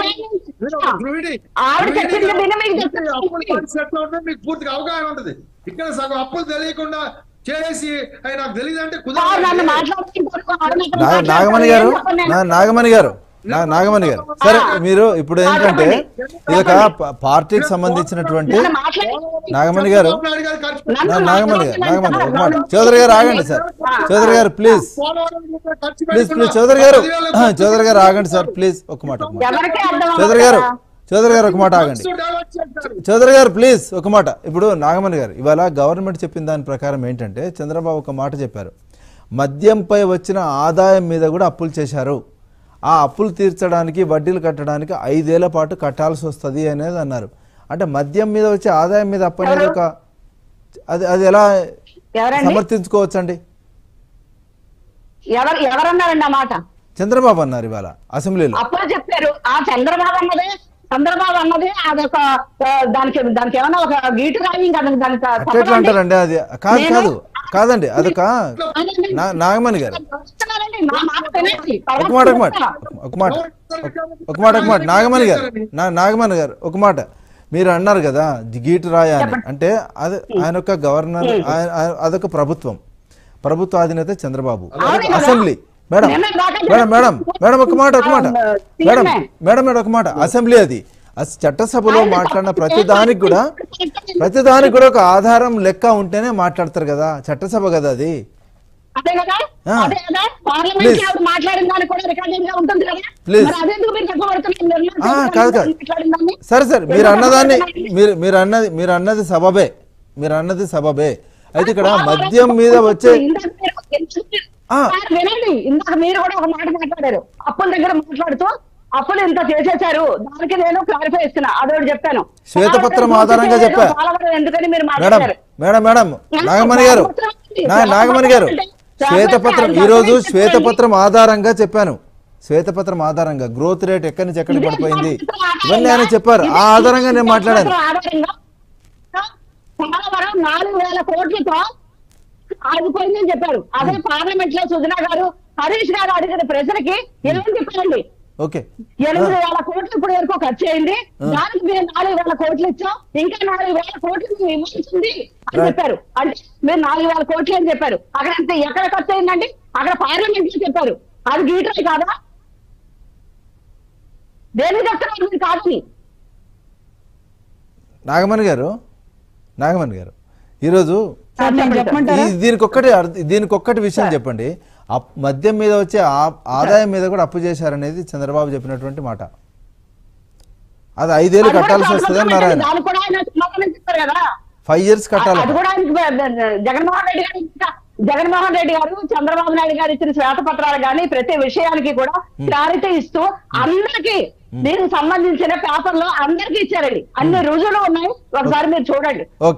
ఆవిడ చెప్పింది విని మీకు చెప్తాను. అప్పులు పరిస్థితి ఎట్లా ఉంటుందో మీకు పూర్తిగా అవగాహన ఉంటది ఇక్కడ సగం అప్పులు తెలియకుండా చేసి అవి నాకు తెలియదు అంటే సార్, నన్ను కుదరదు మాట్లాడుతుంటారు, ఆవిడ నాతో నా- నాగమణి గారు నా- నాగమణి గారు నా- నాగమణి గారు సరే మీరు ఇప్పుడు ఏంటంటే ఇది ఒక ప- పార్టీకి సంబంధించినటువంటి నన్ను మాట్లాడి- నాగమణి గారు నాయుడు గారు ఖర్చు నన్ను నా- నాగమణి గారు నాగమణి ఒక మాట మాట్లాడమని చౌదరి గారు ఆగండి సార్ చౌదరి గారు ప్లీజ్ పోలవరం మీద ఖర్చు ప్లీజ్ పెట్టుకున్న ప్లీజ్ చౌదరి గారు పదివేల ఆ, చౌదరి గారు ఆగండి సార్ ప్లీజ్ ఒక మాట ఒక మాట ఎవరికి అర్థం అవ్వదు చౌదరి గారు కదా. చౌదరి గారు ఒక మాట ఆగండి ఖర్చు డెవలప్ చేస్తారు. చౌదరి గారు ప్లీజ్ ఒక మాట ఇప్పుడు నాగమణి గారు ఇవాళ గవర్నమెంట్ చెప్పిన దాని ప్రకారం ఏంటంటే చంద్రబాబు ఒక మాట చెప్పారు మద్యంపై వచ్చిన ఆదాయం మీద కూడా అప్పులు చేశారు ఆ అప్పులు తీర్చడానికి వడ్డీలు కట్టడానికి ఐదేళ్ల పాటు కట్టాల్సి వస్తుంది అనేది అన్నారు అంటే మద్యం మీద వచ్చే ఆదాయం మీద అప్పు అనేది ఒక అది అది ఎలా ఎవరండి సమర్థించుకోవచ్చండి ఎవరు ఎవరన్నారండి ఆ మాట చంద్రబాబు అన్నారు ఇవాళ అసెంబ్లీలో అప్పుడు చెప్పారు ఆ చంద్రబాబు అన్నది చంద్రబాబు అన్నది అదొక ఆ, దానికి దానికి ఏమన్నా ఒక గీటు రాయి ఇంకా దానికి దానికి అట్లా ఎట్లా అంటారండి అది కాదు నేను- కాదు కాదండి అదొక నా నాగమణి గారు వస్తున్నానండి, నా మాట వినండి. ఒక మాట ఒక మాట ఒక మాట ఒక మాట ఒక మాట నాగమణి గారు నా నాగమణి గారు ఒక మాట మీరు అన్నారు కదా గీటు రాయ అని అంటే అది ఆయన యొక్క గవర్నర్ ఆయన- ఆయన- అదొక ప్రభుత్వం ప్రభుత్వ అధినేత చంద్రబాబు అదొక కదా. అసెంబ్లీ మేడం నిన్న దాకా మేడం మేడం మేడం ఒక మాట ఒక మాట ఆ, మేడం సీఎంఏ. మేడం మేడం ఒక మాట అసెంబ్లీ అది అస- చట్టసభలో మాట్లాడిన ప్రతి దానికి కూడా ప్రతి దానికి కూడా ఒక ఆధారం లెక్క ఉంటేనే మాట్లాడతారు కదా చట్టసభ కదా అది అదే కదా ఆ. అదే కదా పార్లమెంట్ Please. ఆవిడ మాట్లాడిన దానికి కూడా రికార్డింగ్ గా ఉంటుంది కదా Please. మరి అదెందుకు మీరు చెప్పబడుతున్నారు ఆ, కాదు, కాదు. మాట్లాడిందని సరే సరే మీరు అన్నదాన్ని మీరు మీరు అన్నది మీరు అన్నది సబబే మీరు అన్నది సబబే అయితే ఇక్కడ మద్యం మీద వచ్చే ఇందాక మీరు- ఆ. సార్, వినండి ఇందాక మీరు కూడా ఒక మాట మాట్లాడారు అప్పుల దగ్గర మాట్లాడుతూ అప్పులు ఇంత చేసేసారు దానికి నేను క్లారిఫై ఇస్తున్నా అదొకటి చెప్పాను శ్వేతపత్రం పోలవరం ఆధారంగా పూర్తి చెప్పా. చేయలేదు, పోలవరం ఎందుకని మీరు మేడం మాట్లాడారు మేడం మేడం నాగమణి గారు నా నాగమణి గారు శ్వేతపత్రం ఈ రోజు శ్వేతపత్రం ఆధారంగా చెప్పాను శ్వేతపత్రం ఆధారంగా గ్రోత్ రేట్ ఎక్కడి నుంచి ఎక్కడికి పడిపోయింది ఇవన్నీ ఆయన చెప్పారు ఆ ఆధారంగా నేను మాట్లాడాను ఆధారంగా పోలవరం నాలుగు వేల కోట్లతో ఆగిపోయిందని చెప్పారు అదే పార్లమెంట్ లో సుజనా గారు హరీష్ గారు అడిగిన ప్రజలకి ఏమని చెప్పారండి ఓకే ఎనిమిది వేల కోట్లు ఇప్పుడు వరకు ఖర్చు అయింది దానికి మీరు నాలుగు వేల కోట్లు ఇచ్చాం ఇంకా నాలుగు వేల కోట్లు మేము ఇవ్వాల్సింది అని Right. చెప్పారు అంటే మీరు నాలుగు వేల కోట్లు అని చెప్పారు అక్కడ అంత ఎక్కడ ఖర్చు అయిందండి అక్కడ పార్లమెంట్ లో చెప్పారు అది గీటరే కాదా దేనికి చెప్తున్నారు మీరు కాదని నాగమణి గారు నాగమణి గారు ఈరోజు సార్ నేను చెప్పమంటారా ఈ- దీనికి ఒక్కటి అర్థ- దీనికి ఒక్కటి విషయం చెప్పండి అప్- మద్యం మీద వచ్చే ఆ- ఆదాయం మీద కూడా అప్పు చేశారనేది చంద్రబాబు చెప్పినటువంటి మాట అది ఐదేళ్ళు అది కూడా కట్టాల్సి వస్తుంది అన్నారు ఆయన దానికి కూడా ఆయన సమాధానం చెప్పారు కదా ఫైవ్ ఇయర్స్ కట్టాలి అది కూడా ఆయనకి జగన్మోహన్ రెడ్డి గారు ఇంకా జగన్మోహన్ రెడ్డి గారు చంద్రబాబు నాయుడు గారు ఇచ్చిన శ్వేతపత్రాలు కానీ ప్రతి విషయానికి కూడా క్లారిటీ ఇస్తూ అందరికి దీనికి సంబంధించిన పేపర్ లో అందరికి ఇచ్చారండి అన్ని రుజువులు ఉన్నాయి ఒకసారి మీరు చూడండి ఓకే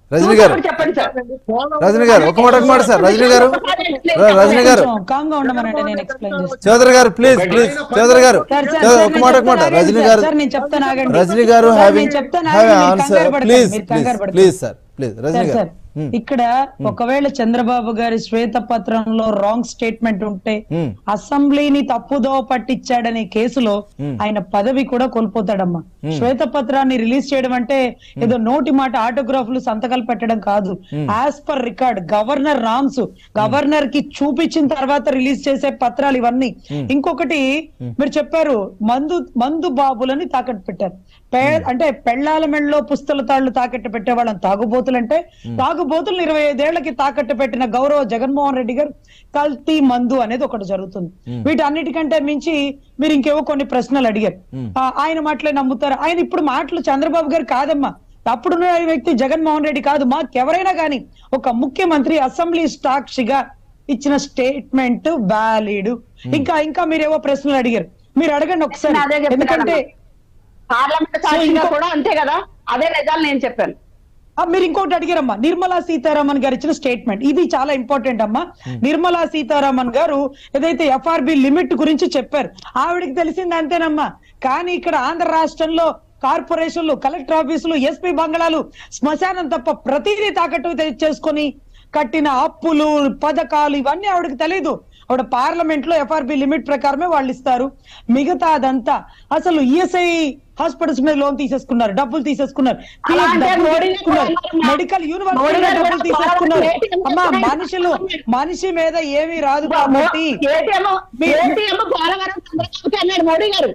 రజనీ గారు ఒకటి చెప్పండి సార్ రజనీ గారు ఒక మాట ఒక మాట సార్ రజనీ గారు రజనీ గారు కొంచెం కామ్ గా ఉండమనండి నేను ఎక్స్ప్లెయిన్ చేస్తాను చౌదరి గారు ప్లీజ్ ప్లీజ్ చౌదరి గారు సార్, సార్, చౌదరి, సార్, ఒక నేను మాట ఒక మాట చెప్తాను రజనీ ఆగండి గారు సార్, నేను చెప్తాను ఆగండి. రజనీ గారు సార్, హ్యావింగ్ నేను చెప్తాను హ్యావ్ ఆగండి, మీరు ఆన్సర్ కంగారు పడకండి, ప్లీజ్ మీరు ప్లీజ్ కంగారు పడకండి. Please sir please Rajani sir, garu sir, ఇక్కడ ఒకవేళ చంద్రబాబు గారి శ్వేత పత్రంలో రాంగ్ స్టేట్మెంట్ ఉంటే Hmm. అసెంబ్లీని తప్పుదో పట్టించాడనే కేసులో ఆయన పదవి కూడా కోల్పోతాడమ్మా శ్వేత పత్రాన్ని రిలీజ్ చేయడం అంటే ఏదో నోటి మాట ఆటోగ్రాఫ్లు సంతకాలు పెట్టడం కాదు యాజ్ పర్ రికార్డ్ గవర్నర్ రామ్స్ గవర్నర్ కి చూపించిన తర్వాత రిలీజ్ చేసే పత్రాలు ఇవన్నీ ఇంకొకటి మీరు చెప్పారు మందు మందు బాబులని తాకట్టు పెట్టారు పే- అంటే పెళ్ళాల మెళ్ళలో పుస్తల తాళ్లు తాకట్టు పెట్టే వాళ్ళని తాగుబోతులు అంటే తాగుబోతులు ఇరవై ఐదేళ్లకి తాకట్టు పెట్టిన గౌరవ జగన్మోహన్ రెడ్డి గారు కల్తీ మందు అనేది ఒకటి జరుగుతుంది వీటన్నిటికంటే మించి మీరు ఇంకేవో కొన్ని ప్రశ్నలు అడిగారు ఆ, ఆయన మాటలే నమ్ముతారు ఆయన ఇప్పుడు మాటలు చంద్రబాబు గారు కాదమ్మా అప్పుడున్న వ్యక్తి జగన్మోహన్ రెడ్డి కాదు మాకెవరైనా కానీ ఒక ముఖ్యమంత్రి అసెంబ్లీ సాక్షిగా ఇచ్చిన స్టేట్మెంట్ వ్యాలిడ్ ఇంకా ఇంకా మీరేవో ప్రశ్నలు అడిగారు మీరు అడగండి ఒకసారి అదే చెప్తున్నాను. ఎందుకంటే పార్లమెంట్ సాక్షిగా ఇంకో- కూడా అంతే కదా అదే నిజాలు నేను చెప్పాను ఆ, మీరు ఇంకోటి అడిగారమ్మా నిర్మలా సీతారామన్ గారు ఇచ్చిన స్టేట్మెంట్ ఇది చాలా ఇంపార్టెంట్ అమ్మా నిర్మలా సీతారామన్ గారు ఏదైతే ఎఫ్ఆర్బి లిమిట్ గురించి చెప్పారు ఆవిడకి తెలిసింది అంతేనమ్మా కానీ ఇక్కడ ఆంధ్ర రాష్ట్రంలో కార్పొరేషన్లు కలెక్టర్ ఆఫీసులు ఎస్పీ బంగళాలు శ్మశానం తప్ప ప్రతిదీ తాకట్టు తె- చేసుకొని కట్టిన అప్పులు పథకాలు ఇవన్నీ ఆవిడకి తెలియదు ఆవిడ పార్లమెంట్ లో ఎఫ్ఆర్బి లిమిట్ ప్రకారమే వాళ్ళు ఇస్తారు మిగతా అదంతా అసలు ఈఎస్ఐ హాస్పిటల్స్ మీద లోన్ తీసేసుకున్నారు డబ్బులు తీసేసుకున్నారు అలా అంటే డబ్బులు మోడీ గారు తీసుకున్నారు. అన్నారమ్మా. మెడికల్ మోడీ యూనివర్సిటీ గారు డబ్బులు కూడా తీసేసుకున్నారు పార్లమెంట్ అమ్మా ఏటీఎం మనుషులు మనిషి మీద ఏమీ రాదు కాబట్టి ఏటీఎం మీ- ఏటీఎం పోలవరం చంద్రబాబుకి అన్నాడు మోడీ గారు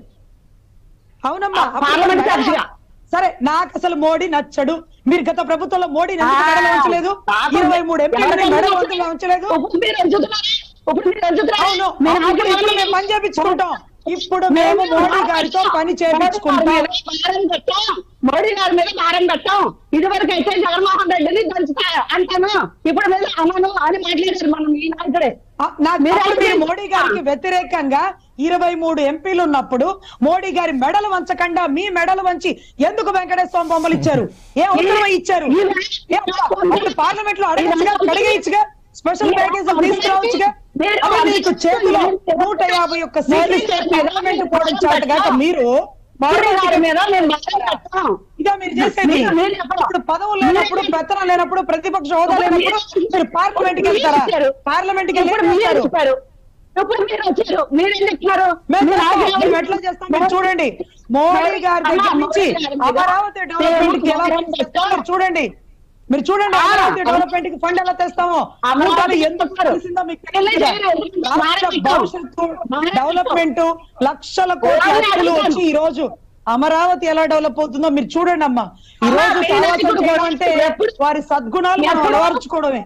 అవునమ్మా ఆ, పార్లమెంట్ సాక్షిగా. సరే నాకు అసలు మోడీ నచ్చడు మీరు గత ప్రభుత్వంలో మోడీ ఎందుకు మెడలో ఉంచలేదు నాకు ఇరవై మూడు ఎంపీలని ఎవరు మెడలో ఎందుకు ఉంచలే- ఉంచలేదు ఇప్పుడు మీరు ఎంచుతున్నారా? ఇప్పుడు మీరు ఎంచుతున్నారా? అవును మీరు ఇప్పుడు ఇప్పుడు ఆంధ్రప్రదేశ్ మేము పని చేపించుకుంటాం ఇప్పుడు మేము మోడీ గారితో పని చేపించుకుంటాం మోడీ గారి మీద భారం పెట్టాం మోడీ గారి మీద భారం పెట్టాం ఇదివరకు అయితే జగన్మోహన్ రెడ్డిని దంచుతా అంటాను ఇప్పుడు మీద అనను అని మాట్లాడారు మనం ఈ నాయకుడే ఆ, నాకు మీరు అప్పుడు మీరు అయితే- మోడీ గారికి వ్యతిరేకంగా ఇరవై మూడు ఎంపీలు ఉన్నప్పుడు మోడీ గారి మెడలు వంచకుండా మీ మెడలు వంచి ఎందుకు వెంకటేశ్వర బొమ్మలు ఇచ్చారు ఏ ఉత్తర్వు ఇచ్చారు ఏ, అప్పుడు పార్లమెంట్ లో అడగచ్చుగా అడిగేయచ్చుగా స్పెషల్ ప్యాకేజ్ తీసుకురావచ్చుగా అదే మీకు చేతిలో నూట యాభై ఒక్క సీట్లు ఇస్తే పార్లమెంట్ పోవడం చేతగాక మీరు మోడీ గారి మీద మేము భారం పెట్టాం ఇదా మీరు చేసేది మీరు- మీరు చెప్పండి. ఇప్పుడు పదవులు లేనప్పుడు పెత్తనం లేనప్పుడు ప్రతిపక్ష హోదా లేనప్పుడు మీరు పార్లమెంట్ కి వెళ్తారా పార్లమెంట్ కి ఇప్పుడు వెళ్ళి మీరు వెళ్తారు చెప్పారు ఇప్పుడు మీరు వచ్చారు మీరు ఏం చెప్తున్నారు మేము మీరు చేస్తాం. ఆగ్రహం- మేము ఎట్లా చేస్తాం మీరు చూడండి మోడీ గారి దగ్గర నుంచి అమరావతి డెవలప్మెంట్ కి ఎలా ఫండ్ తెస్తామో మీరు చూడండి మీరు చూడండి అమరావతి డెవలప్మెంట్ కి ఫండ్ ఎలా తెస్తామో అమరావతి ఇంకా ఎందుకు తెలిసిందో మీకు తెలియదా? రాష్ట్ర భవిష్యత్తు డెవలప్మెంట్ లక్షల కోట్ల అప్పులు వచ్చి ఈ రోజు అమరావతి ఎలా డెవలప్ అవుతుందో మీరు చూడండి అమ్మా ఈ రోజు సావాసం అంటే వారి సద్గుణాలు మనం అలవర్చుకోవడమే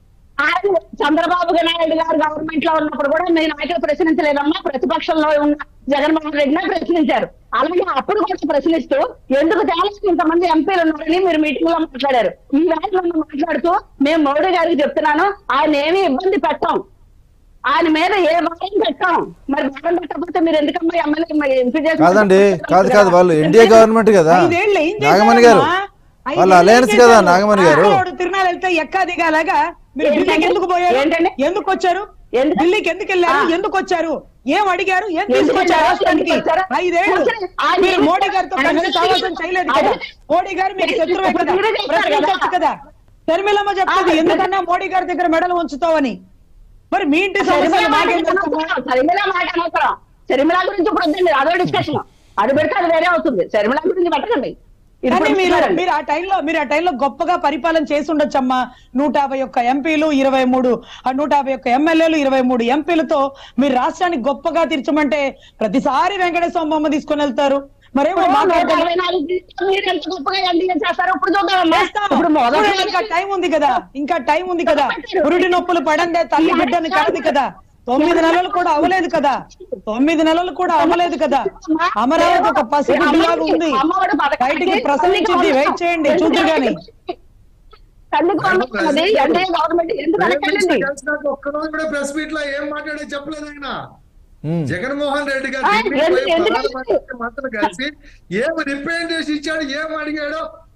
ఆయన చంద్రబాబు నాయుడు గారు గవర్నమెంట్ లో ఉన్నప్పుడు కూడా మీ నాయకులు ప్రశ్నించలేదమ్మా ప్రతిపక్షంలో ఉన్న జగన్మోహన్ రెడ్డినే ప్రశ్నించారు అలాగే అప్పుడు కూడా ప్రశ్నిస్తూ ఎందుకు తేలేదు ఇంతమంది ఎంపీలు ఉన్నారని మీరు మీటింగ్ లో మాట్లాడారు ఈ వేళ నన్ను మాట్లాడుతూ మేము మోడీ గారికి చెప్తున్నాను ఆయన ఏమీ ఇబ్బంది పెట్టాం ఆయన మీద ఏ భారం పెట్టాం మరి భారం పెట్టకపోతే మీరు ఎందుకమ్మా ఎమ్మెల్యే ఎంపీ చేసి కాదండి కాదు కాదు వాళ్ళు ఎన్డీఏ గవర్నమెంట్ కదా ఐదేళ్ళు ఏం నాగమణి గారు చేశారమ్మా? వాళ్ళ ఐదేళ్ళు ఏం అలయన్స్ కదా చేశారు? నాగమణి గారు ఆడవాడు తిరునాళ్ళు వెళ్తే ఎక్కా దిగాలాగా మీరు ఏంటండి? ఢిల్లీకి ఎందుకు పోయారు ఏంటండి? ఎందుకు వచ్చారు ఎందుకు? ఢిల్లీకి ఎందుకు వెళ్ళారు ఆ. ఎందుకు వచ్చారు ఏం అడిగారు ఏం ఎందుకు తీసుకొచ్చారు వెళ్ళారు? రాష్ట్రానికి ఎందుకు వచ్చారు? ఐదేళ్ళు అసలు ఆ మీరు ఏం- మోడీ గారితో ఆయన కనీసం సావాసం చేయలేదు కదా ఆయన- మోడీ గారు మీకు మీరు- శత్రువే కదా మీరే చేశారు ప్రశ్నించొచ్చు కదా. కదా శర్మిలమ్మ చెప్తుంది ఆ, ఎందుకన్నా మోడీ గారి దగ్గర మెడలు ఉంచుతావని మరి మీ ఇంటి సమస్యలు మాకేం తెలుసు శర్మిల మాట అనవసరం శర్మిల గురించి ఇప్పుడు వద్దండి అదో డిస్కషన్ అది పెడితే అది వేరే అవుతుంది శర్మిల గురించి పెట్టకండి ఇది కానీ ఇప్పుడు మీరు చూడండి. మీరు ఆ టైంలో మీరు ఆ టైంలో గొప్పగా పరిపాలన చేసి ఉండొచ్చమ్మా నూట యాభై ఒక్క ఎంపీలు ఇరవై మూడు ఆ నూట యాభై ఒక్క ఎమ్మెల్యేలు ఇరవై మూడు ఎంపీలతో మీరు రాష్ట్రాన్ని గొప్పగా తీర్చమంటే ప్రతిసారి వెంకటేశ్వర బొమ్మ తీసుకొని వెళ్తారు మరేమో ఇప్పుడు నూట మాట్లాడతారు అరవై నాలుగు సీట్లు మీరు ఎంత గొప్పగా ఎన్డీఏ చేస్తారో ఇప్పుడు చూద్దామమ్మా చేస్తాం. ఇప్పుడు మొదటి చూడండి, ఇంకా టైం ఉంది కదా ఇంకా టైం ఉంది కదా పురుటి నొప్పులు పడందే తల్లి బిడ్డని కడది కదా తొమ్మిది నెలలు కూడా అవ్వలేదు కదా తొమ్మిది నెలలు కూడా అవ్వలేదు కదా అమరావతి ఒక పసిగుడ్డులాగా ఉంది అమ్మఒడి పథకానికి బయటికి ప్రసవించింది వెయిట్ చేయండి చూద్దరు గాని తల్లి కొనుక్కున్నది ఎన్డీఏ గవర్నమెంట్ ఎందుకు ప్రైమ్ మినిస్టర్ అనకండి కలిసినాక ఒక్కరోజు కూడా ప్రెస్ మీట్ లో ఏం మాట్లాడే చెప్పలేదు ఆయన ఉమ్. జగన్మోహన్ రెడ్డి గారు ఆ, ఢిల్లీకి ఎందుకు- పోయి ఎందుకు ప్రధానమంత్రి మంత్రులు కలిసి ఏం రిప్రజెంటేషన్ ఇచ్చాడు ఏం అడిగాడో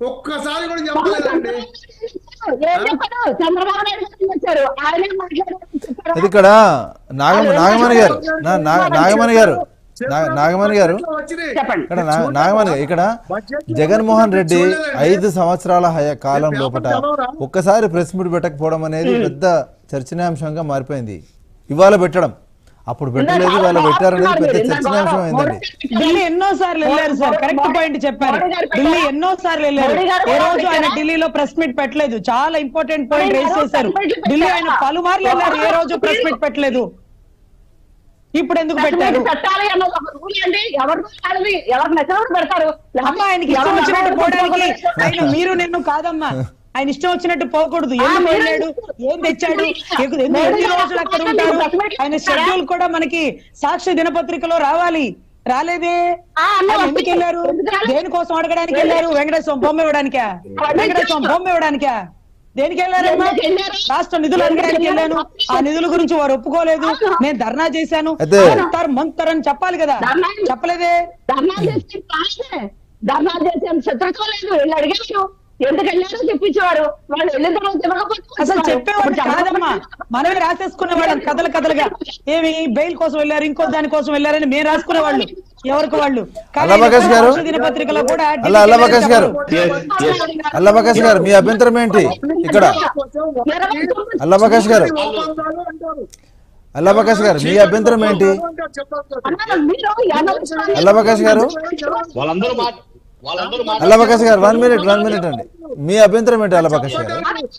ఒక్కసారి కూడా చెప్పలేదండి ఏం చెప్పారు చంద్రబాబు నాయుడు గారు వచ్చారు ఆయనే మాట్లాడారు చెప్పారు. అది ఇక్కడ నాగమ నాగమణి గారు నా- నా- నాగమణి గారు నా- నాగమణి గారు వచ్చినాయి. చెప్పండి ఇక్కడ నా- నాగమణి గారు ఇక్కడ జగన్మోహన్ రెడ్డి ఐదు సంవత్సరాల హయ కాలం లోపల ఒక్కసారి ప్రెస్ మీట్ పెట్టకపోవడం అనేది పెద్ద చర్చనీయాంశంగా మారిపోయింది ఇవాళ పెట్టడం అప్పుడు పెట్టలేదు ఇవాళ పెట్టారనేది పెద్ద చర్చనీయాంశం అయిందండి ఢిల్లీ ఎన్నో సార్లు వెళ్ళారు సార్ కరెక్ట్ పాయింట్ చెప్పారు ఢిల్లీ ఎన్నో సార్లు వెళ్ళారు ఏ రోజు ఆయన ఢిల్లీలో ప్రెస్ మీట్ పెట్టలేదు చాలా ఇంపార్టెంట్ పాయింట్ రేస్ చేశారు ఢిల్లీ ఆయన పలుమార్లు వెళ్ళారు ఏ రోజు ప్రెస్ మీట్ పెట్టలేదు ఇప్పుడు ఎందుకు పెట్టారు పెట్టాలి అన్నది ఒక రూల్ అండి ఎవరు వాళ్ళది ఎవరు నచ్చినప్పుడు పెడతారు అమ్మ ఆయనకి ఇష్టం వచ్చినట్టు పోవడానికి ఆయన మీరు నిన్ను కాదమ్మా ఆయన ఇష్టం వచ్చినట్టు పోకూడదు ఆ, ఎందుకు మీరు- వెళ్ళాడు ఏం తెచ్చాడు ఎగు- ఎన్ని ఎన్ని రోజులు అక్కడ ఉంటారు ఆయన షెడ్యూల్ కూడా మనకి సాక్షి దినపత్రికలో రావాలి రాలేదే ఆ, అన్న ఆయన ఎందుకు వెళ్ళారు ఎందుకు రాలేదు? దేనికోసం అడగడానికి వెళ్ళారు వెంకటేశ్వరం బొమ్మ ఇవ్వడానికా వెంకటేశ్వరం బొమ్మ ఇవ్వడానికా దేనికి వెళ్ళారమ్మా ఎందుకు వెళ్ళారు? రాష్ట్ర నిధులు అడగడానికి వెళ్ళాను ఆ నిధుల గురించి వారు ఒప్పుకోలేదు నేను ధర్నా చేశాను అయితే- అంతర్ మంతర్ అని చెప్పాలి కదా ధర్నా- చెప్పలేదే ధర్నా చేసి రాష్ట్రే ధర్నా చేసి శత్రుత్వం లేదు వీళ్ళు అడిగారు ఎందుకు వెళ్ళారో చెప్పించేవారు వాళ్ళు వెళ్ళిన తర్వాత ఇవ్వకపోతే అసలు వచ్చేవారు. చెప్పేవాడు ఇప్పుడు చంద్రబాబు కాదమ్మా మనమే రాసేసుకునేవాళ్ళం కథలు కథలుగా ఏమి బెయిల్ కోసం వెళ్ళారు ఇంకో దాని కోసం వెళ్ళారని మేము రాసుకునేవాళ్ళు ఎవరికి వాళ్ళు కానీ అల్లబకాష్ గారు? రాష్ట్ర దినపత్రికలో కూడా అల్ల అల్లబకాష్ గారు Yes, yes. అల్లబకాష్ గారు మీ అభ్యంతరం ఏంటి ఇక్కడ ఇరవై తొమ్మిది అల్లబకాష్ గారు ఒప్పందాలు అంటారు. అల్లబకాష్ గారు మీ అభ్యంతరం ఏంటి చెప్పాలి అన్న, మీరు యాభై సంవత్సరాలు- అల్లబకాష్ గారు వాళ్ళందరూ మాట వాళ్ళందరూ మాట అల్లబకాష్ గారు వన్ మినిట్ వన్ మినిట్ అండి మీ అభ్యంతరం ఏంటి అల్లబకాష్ గారు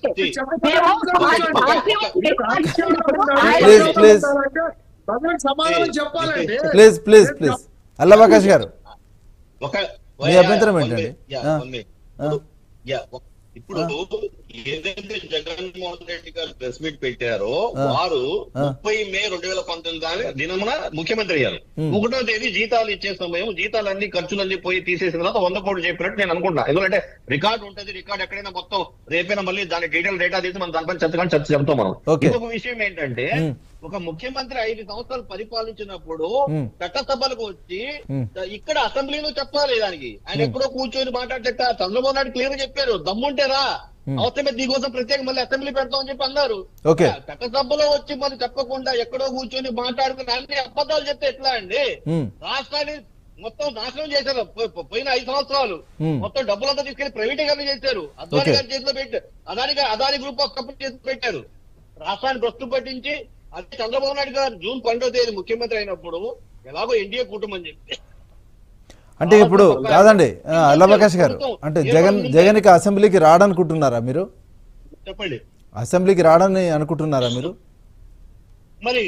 ప్లీజ్ ప్లీజ్ ప్రజలకు సమాధానం చెప్పాలండి ప్లీజ్ ప్లీజ్ ప్లీజ్ అల్లబకాష్ గారు ఒక మీ అభ్యంతరం ఏంటండి? యా, ఆ. one minute. ఆ. యా, ఒక- ఇప్పుడు ఏదైతే జగన్మోహన్ రెడ్డి గారు ప్రెస్ మీట్ పెట్టారో ఆ. వారు ఆ. ముప్పై మే రెండు వేల పంతొమ్మిది దాని దినమున ముఖ్యమంత్రి అయ్యారు ఉమ్. ఒకటో తేదీ జీతాలు ఇచ్చే సమయం జీతాలన్నీ ఖర్చులన్నీ పోయి తీసేసిన తర్వాత వంద కోట్లు చెప్పినట్టు నేను అనుకుంటున్నా ఎందుకంటే రికార్డు ఉంటది రికార్డు ఎక్కడైనా మొత్తం రేపైనా మళ్ళీ దాని డీటెయిల్ డేటా తీసి మనం దానిపైన చర్చ చర్చ చెప్తాం మనం Okay. ఇంకొక విషయం ఏంటంటే ఉమ్. ఒక ముఖ్యమంత్రి ఐదు సంవత్సరాలు పరిపాలించినప్పుడు ఉమ్. చట్టసభలకు వచ్చి ఉమ్. ఇక్కడ అసెంబ్లీలో చెప్పాలి దానికి ఆయన ఎప్పుడో కూర్చొని మాట్లాడితే చంద్రబాబు నాయుడు క్లియర్ చెప్పారు దమ్ముంటేరా ఉమ్. అవసరమే దీనికోసం ప్రత్యేక మళ్ళీ అసెంబ్లీ పెడతామని చెప్పి అన్నారు ఓకే. చట్టసభలో వచ్చి మరి చెప్పకుండా ఎక్కడో కూర్చొని మాట్లాడుకుని అన్ని అబద్ధాలు చెప్తే ఎట్లా అండి ఉమ్. రాష్ట్రాన్ని మొత్తం నాశనం చేశారు పో- పో- పోయిన ఐదు సంవత్సరాలు ఉమ్. మొత్తం డబ్బులంతా తీసుకెళ్లి ప్రైవేటీకరణ చేశారు అదాని ఓకే. గారి చేతిలో పెట్టారు అదాని గారు అదాని గ్రూప్ ఆఫ్ కంపెనీ చేతిలో పెట్టారు రాష్ట్రాన్ని భ్రష్టు పట్టించి అదే చంద్రబాబు నాయుడు గారు జూన్ పన్నెండో తేదీ ముఖ్యమంత్రి అయినప్పుడు ఎలాగో ఎన్డీఏ కుటుంబం చెప్పి అంటే ఇప్పుడు కాదండి ఆ, అల్లబకాష్ గారు అంటే జగన్ జగన్కి అసెంబ్లీకి రాడనుకుంటున్నారా మీరు చెప్పండి అసెంబ్లీకి రాడని అనుకుంటున్నారా మీరు మరి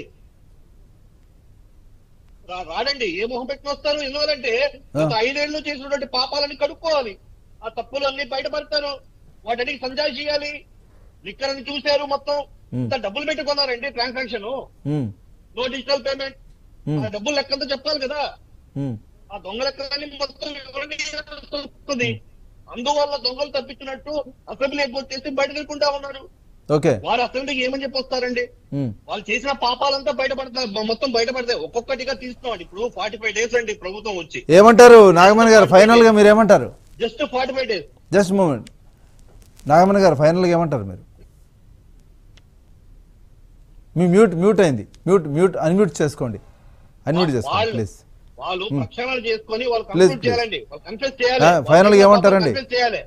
రా- రాడండి ఏ మొహం పెట్టుకుని వస్తారు ఎందుకంటే గత ఐదేళ్లు చేసినటువంటి పాపాలని కడుక్కోవాలి ఆ తప్పులు అన్ని బయటపడతారు వాటికి సంజాయి చేయాలి లిక్కర్ని చూశారు మొత్తం Hmm. ఇంత డబ్బులు పెట్టుకున్నారండి transaction um, no digital payment Hmm. ఆ డబ్బులు లెక్కంతా చెప్పాలి కదా ఉమ్, ఆ దొంగ లెక్కలన్నీ మొత్తం వివరణ వస్తుంది అందువల్ల దొంగలు తప్పించినట్టు అసెంబ్లీ ఎగ్గొట్టేసి బయట వెళ్ళుకుంటా ఉన్నారు ఓకే వారు అసెంబ్లీకి ఏమని చెప్పి వస్తారండి ఉమ్, వాళ్ళు చేసిన పాపాలంతా బయటపడతాయి మ- మొత్తం బయటపడతాయి ఒక్కొక్కటిగా తీస్తున్నాం ఇప్పుడు ఫార్టీ ఫైవ్ డేస్ అండి ప్రభుత్వం వచ్చి ఏమంటారు నాగమణి గారు ఫైనల్ గా మీరు ఏమంటారు just forty five days just moment Nagamani garu ఫైనల్గా ఏమంటారు మీరు మీ మ్యూట్ మ్యూట్ అయింది మ్యూట్ మ్యూట్ అన్మ్యూట్ చేసుకోండి అన్మ్యూట్ చేసుకోండి వాళ్ళు- ప్లీజ్ వాళ్ళు ప్రక్షాళన చేసుకొని వాళ్ళు Please, కన్ఫ్యూజ్ please. చేయాలండి వాళ్ళు కన్ఫ్యూజ్ చేయాలి ఆ, final గా వాళ్ళు ఏమంటారండి? కన్ఫ్యూజ్ చేయాలి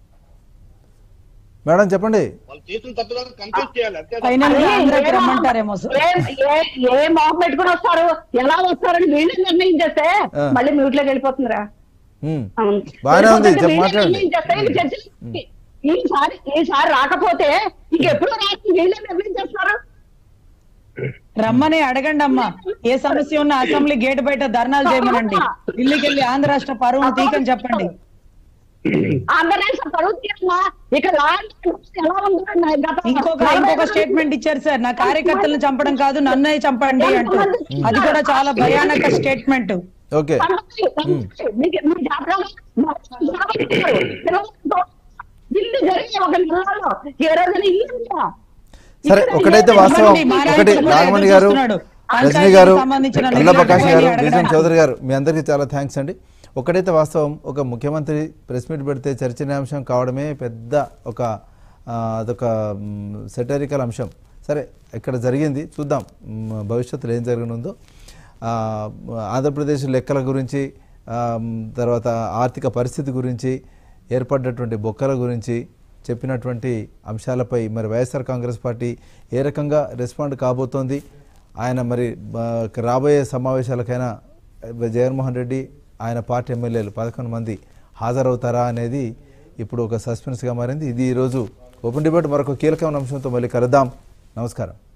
మేడం చెప్పండి వాళ్ళు చేసిన తప్పులను కన్ఫ్యూజ్ చేయాలి అంతే తప్ప- ఫైనల్ గా అదే, ఆంధ్రాకి ఏ రమ్మంటారేమో సార్ ఏ- ఏ- ఏ మొహం పెట్టుకుని వస్తారు ఎలా వస్తారని వీళ్ళు నిర్ణయం చేస్తే ఆ. మళ్ళీ మ్యూట్ లోకి వెళ్ళిపోతుందిరా ఉమ్, అవును. బాగానే ఉంది, వెళ్ళిపోతుంటే చెప్పు, వీళ్ళే మాట్లాడండి. నిర్ణయం చేస్తే ఇవి చర్చ- ఈసారి ఈసారి రాకపోతే ఇంకెప్పుడు రాసి వీళ్ళే నిర్ణయం చేస్తారు రమ్మని అడగండి అమ్మా ఏ సమస్య ఉన్నా అసెంబ్లీ గేట్ బయట ధర్నాలు చేయమనండి ఢిల్లీకి వెళ్ళి ఆంధ్ర రాష్ట్ర పరువును తీకని చెప్పండి ఆంధ్రప్రదేశ్ పరువు తీయమ్మా ఇక లాంటి ఎలా ఉందో గత ఇంకొక ఇంకొక స్టేట్మెంట్ ఇచ్చారు సార్ నా కార్యకర్తలను చంపడం కాదు నన్నే చంపండి అంటూ అది కూడా చాలా భయానక స్టేట్మెంట్ ఓకే మీకు- మీ జాతరలో మా జాతరలో పిల్లలతో ఇల్లు జరిగే ఒక నెలలో ఏ రోజున ఇల్లు ఉందా? సరే ఇక్కడ ఒకటైతే ఏ- వాస్తవం ఇవ్వండి, మా ఒకటి రైతులు కూడా నాగమణి ఎదురు గారు చూస్తున్నాడు. రజనీ పంచాయతీకి గారు సంబంధించిన అల్ల ప్రకాష్ నిధులను గారు అడగడానికి. డిజైన్ చౌదరి గారు మీ అందరికీ చాలా థ్యాంక్స్ అండి ఒకటైతే వాస్తవం ఒక ముఖ్యమంత్రి ప్రెస్ మీట్ పెడితే చర్చనీయాంశం కావడమే పెద్ద ఒక ఆ, అదొక సెటరికల్ అంశం సరే ఇక్కడ జరిగింది చూద్దాం మ్, భవిష్యత్తులో ఏం జరగనుందో ఆ, ఆంధ్రప్రదేశ్ లెక్కల గురించి ఆ, మ్, తర్వాత ఆర్థిక పరిస్థితి గురించి ఏర్పడ్డటువంటి బొక్కల గురించి చెప్పినటువంటి అంశాలపై మరి వైఎస్ఆర్ కాంగ్రెస్ పార్టీ ఏ రకంగా రెస్పాండ్ కాబోతోంది ఆయన మరి ఆ, రాబోయే సమావేశాలకైనా జగన్మోహన్ రెడ్డి ఆయన పార్టీ ఎమ్మెల్యేలు పదకొండు మంది హాజరవుతారా అనేది ఇప్పుడు ఒక సస్పెన్స్గా మారింది ఇది ఈరోజు ఓపెన్ డిబేట్ మరొక కీలకమైన అంశంతో మళ్ళీ కలుద్దాం నమస్కారం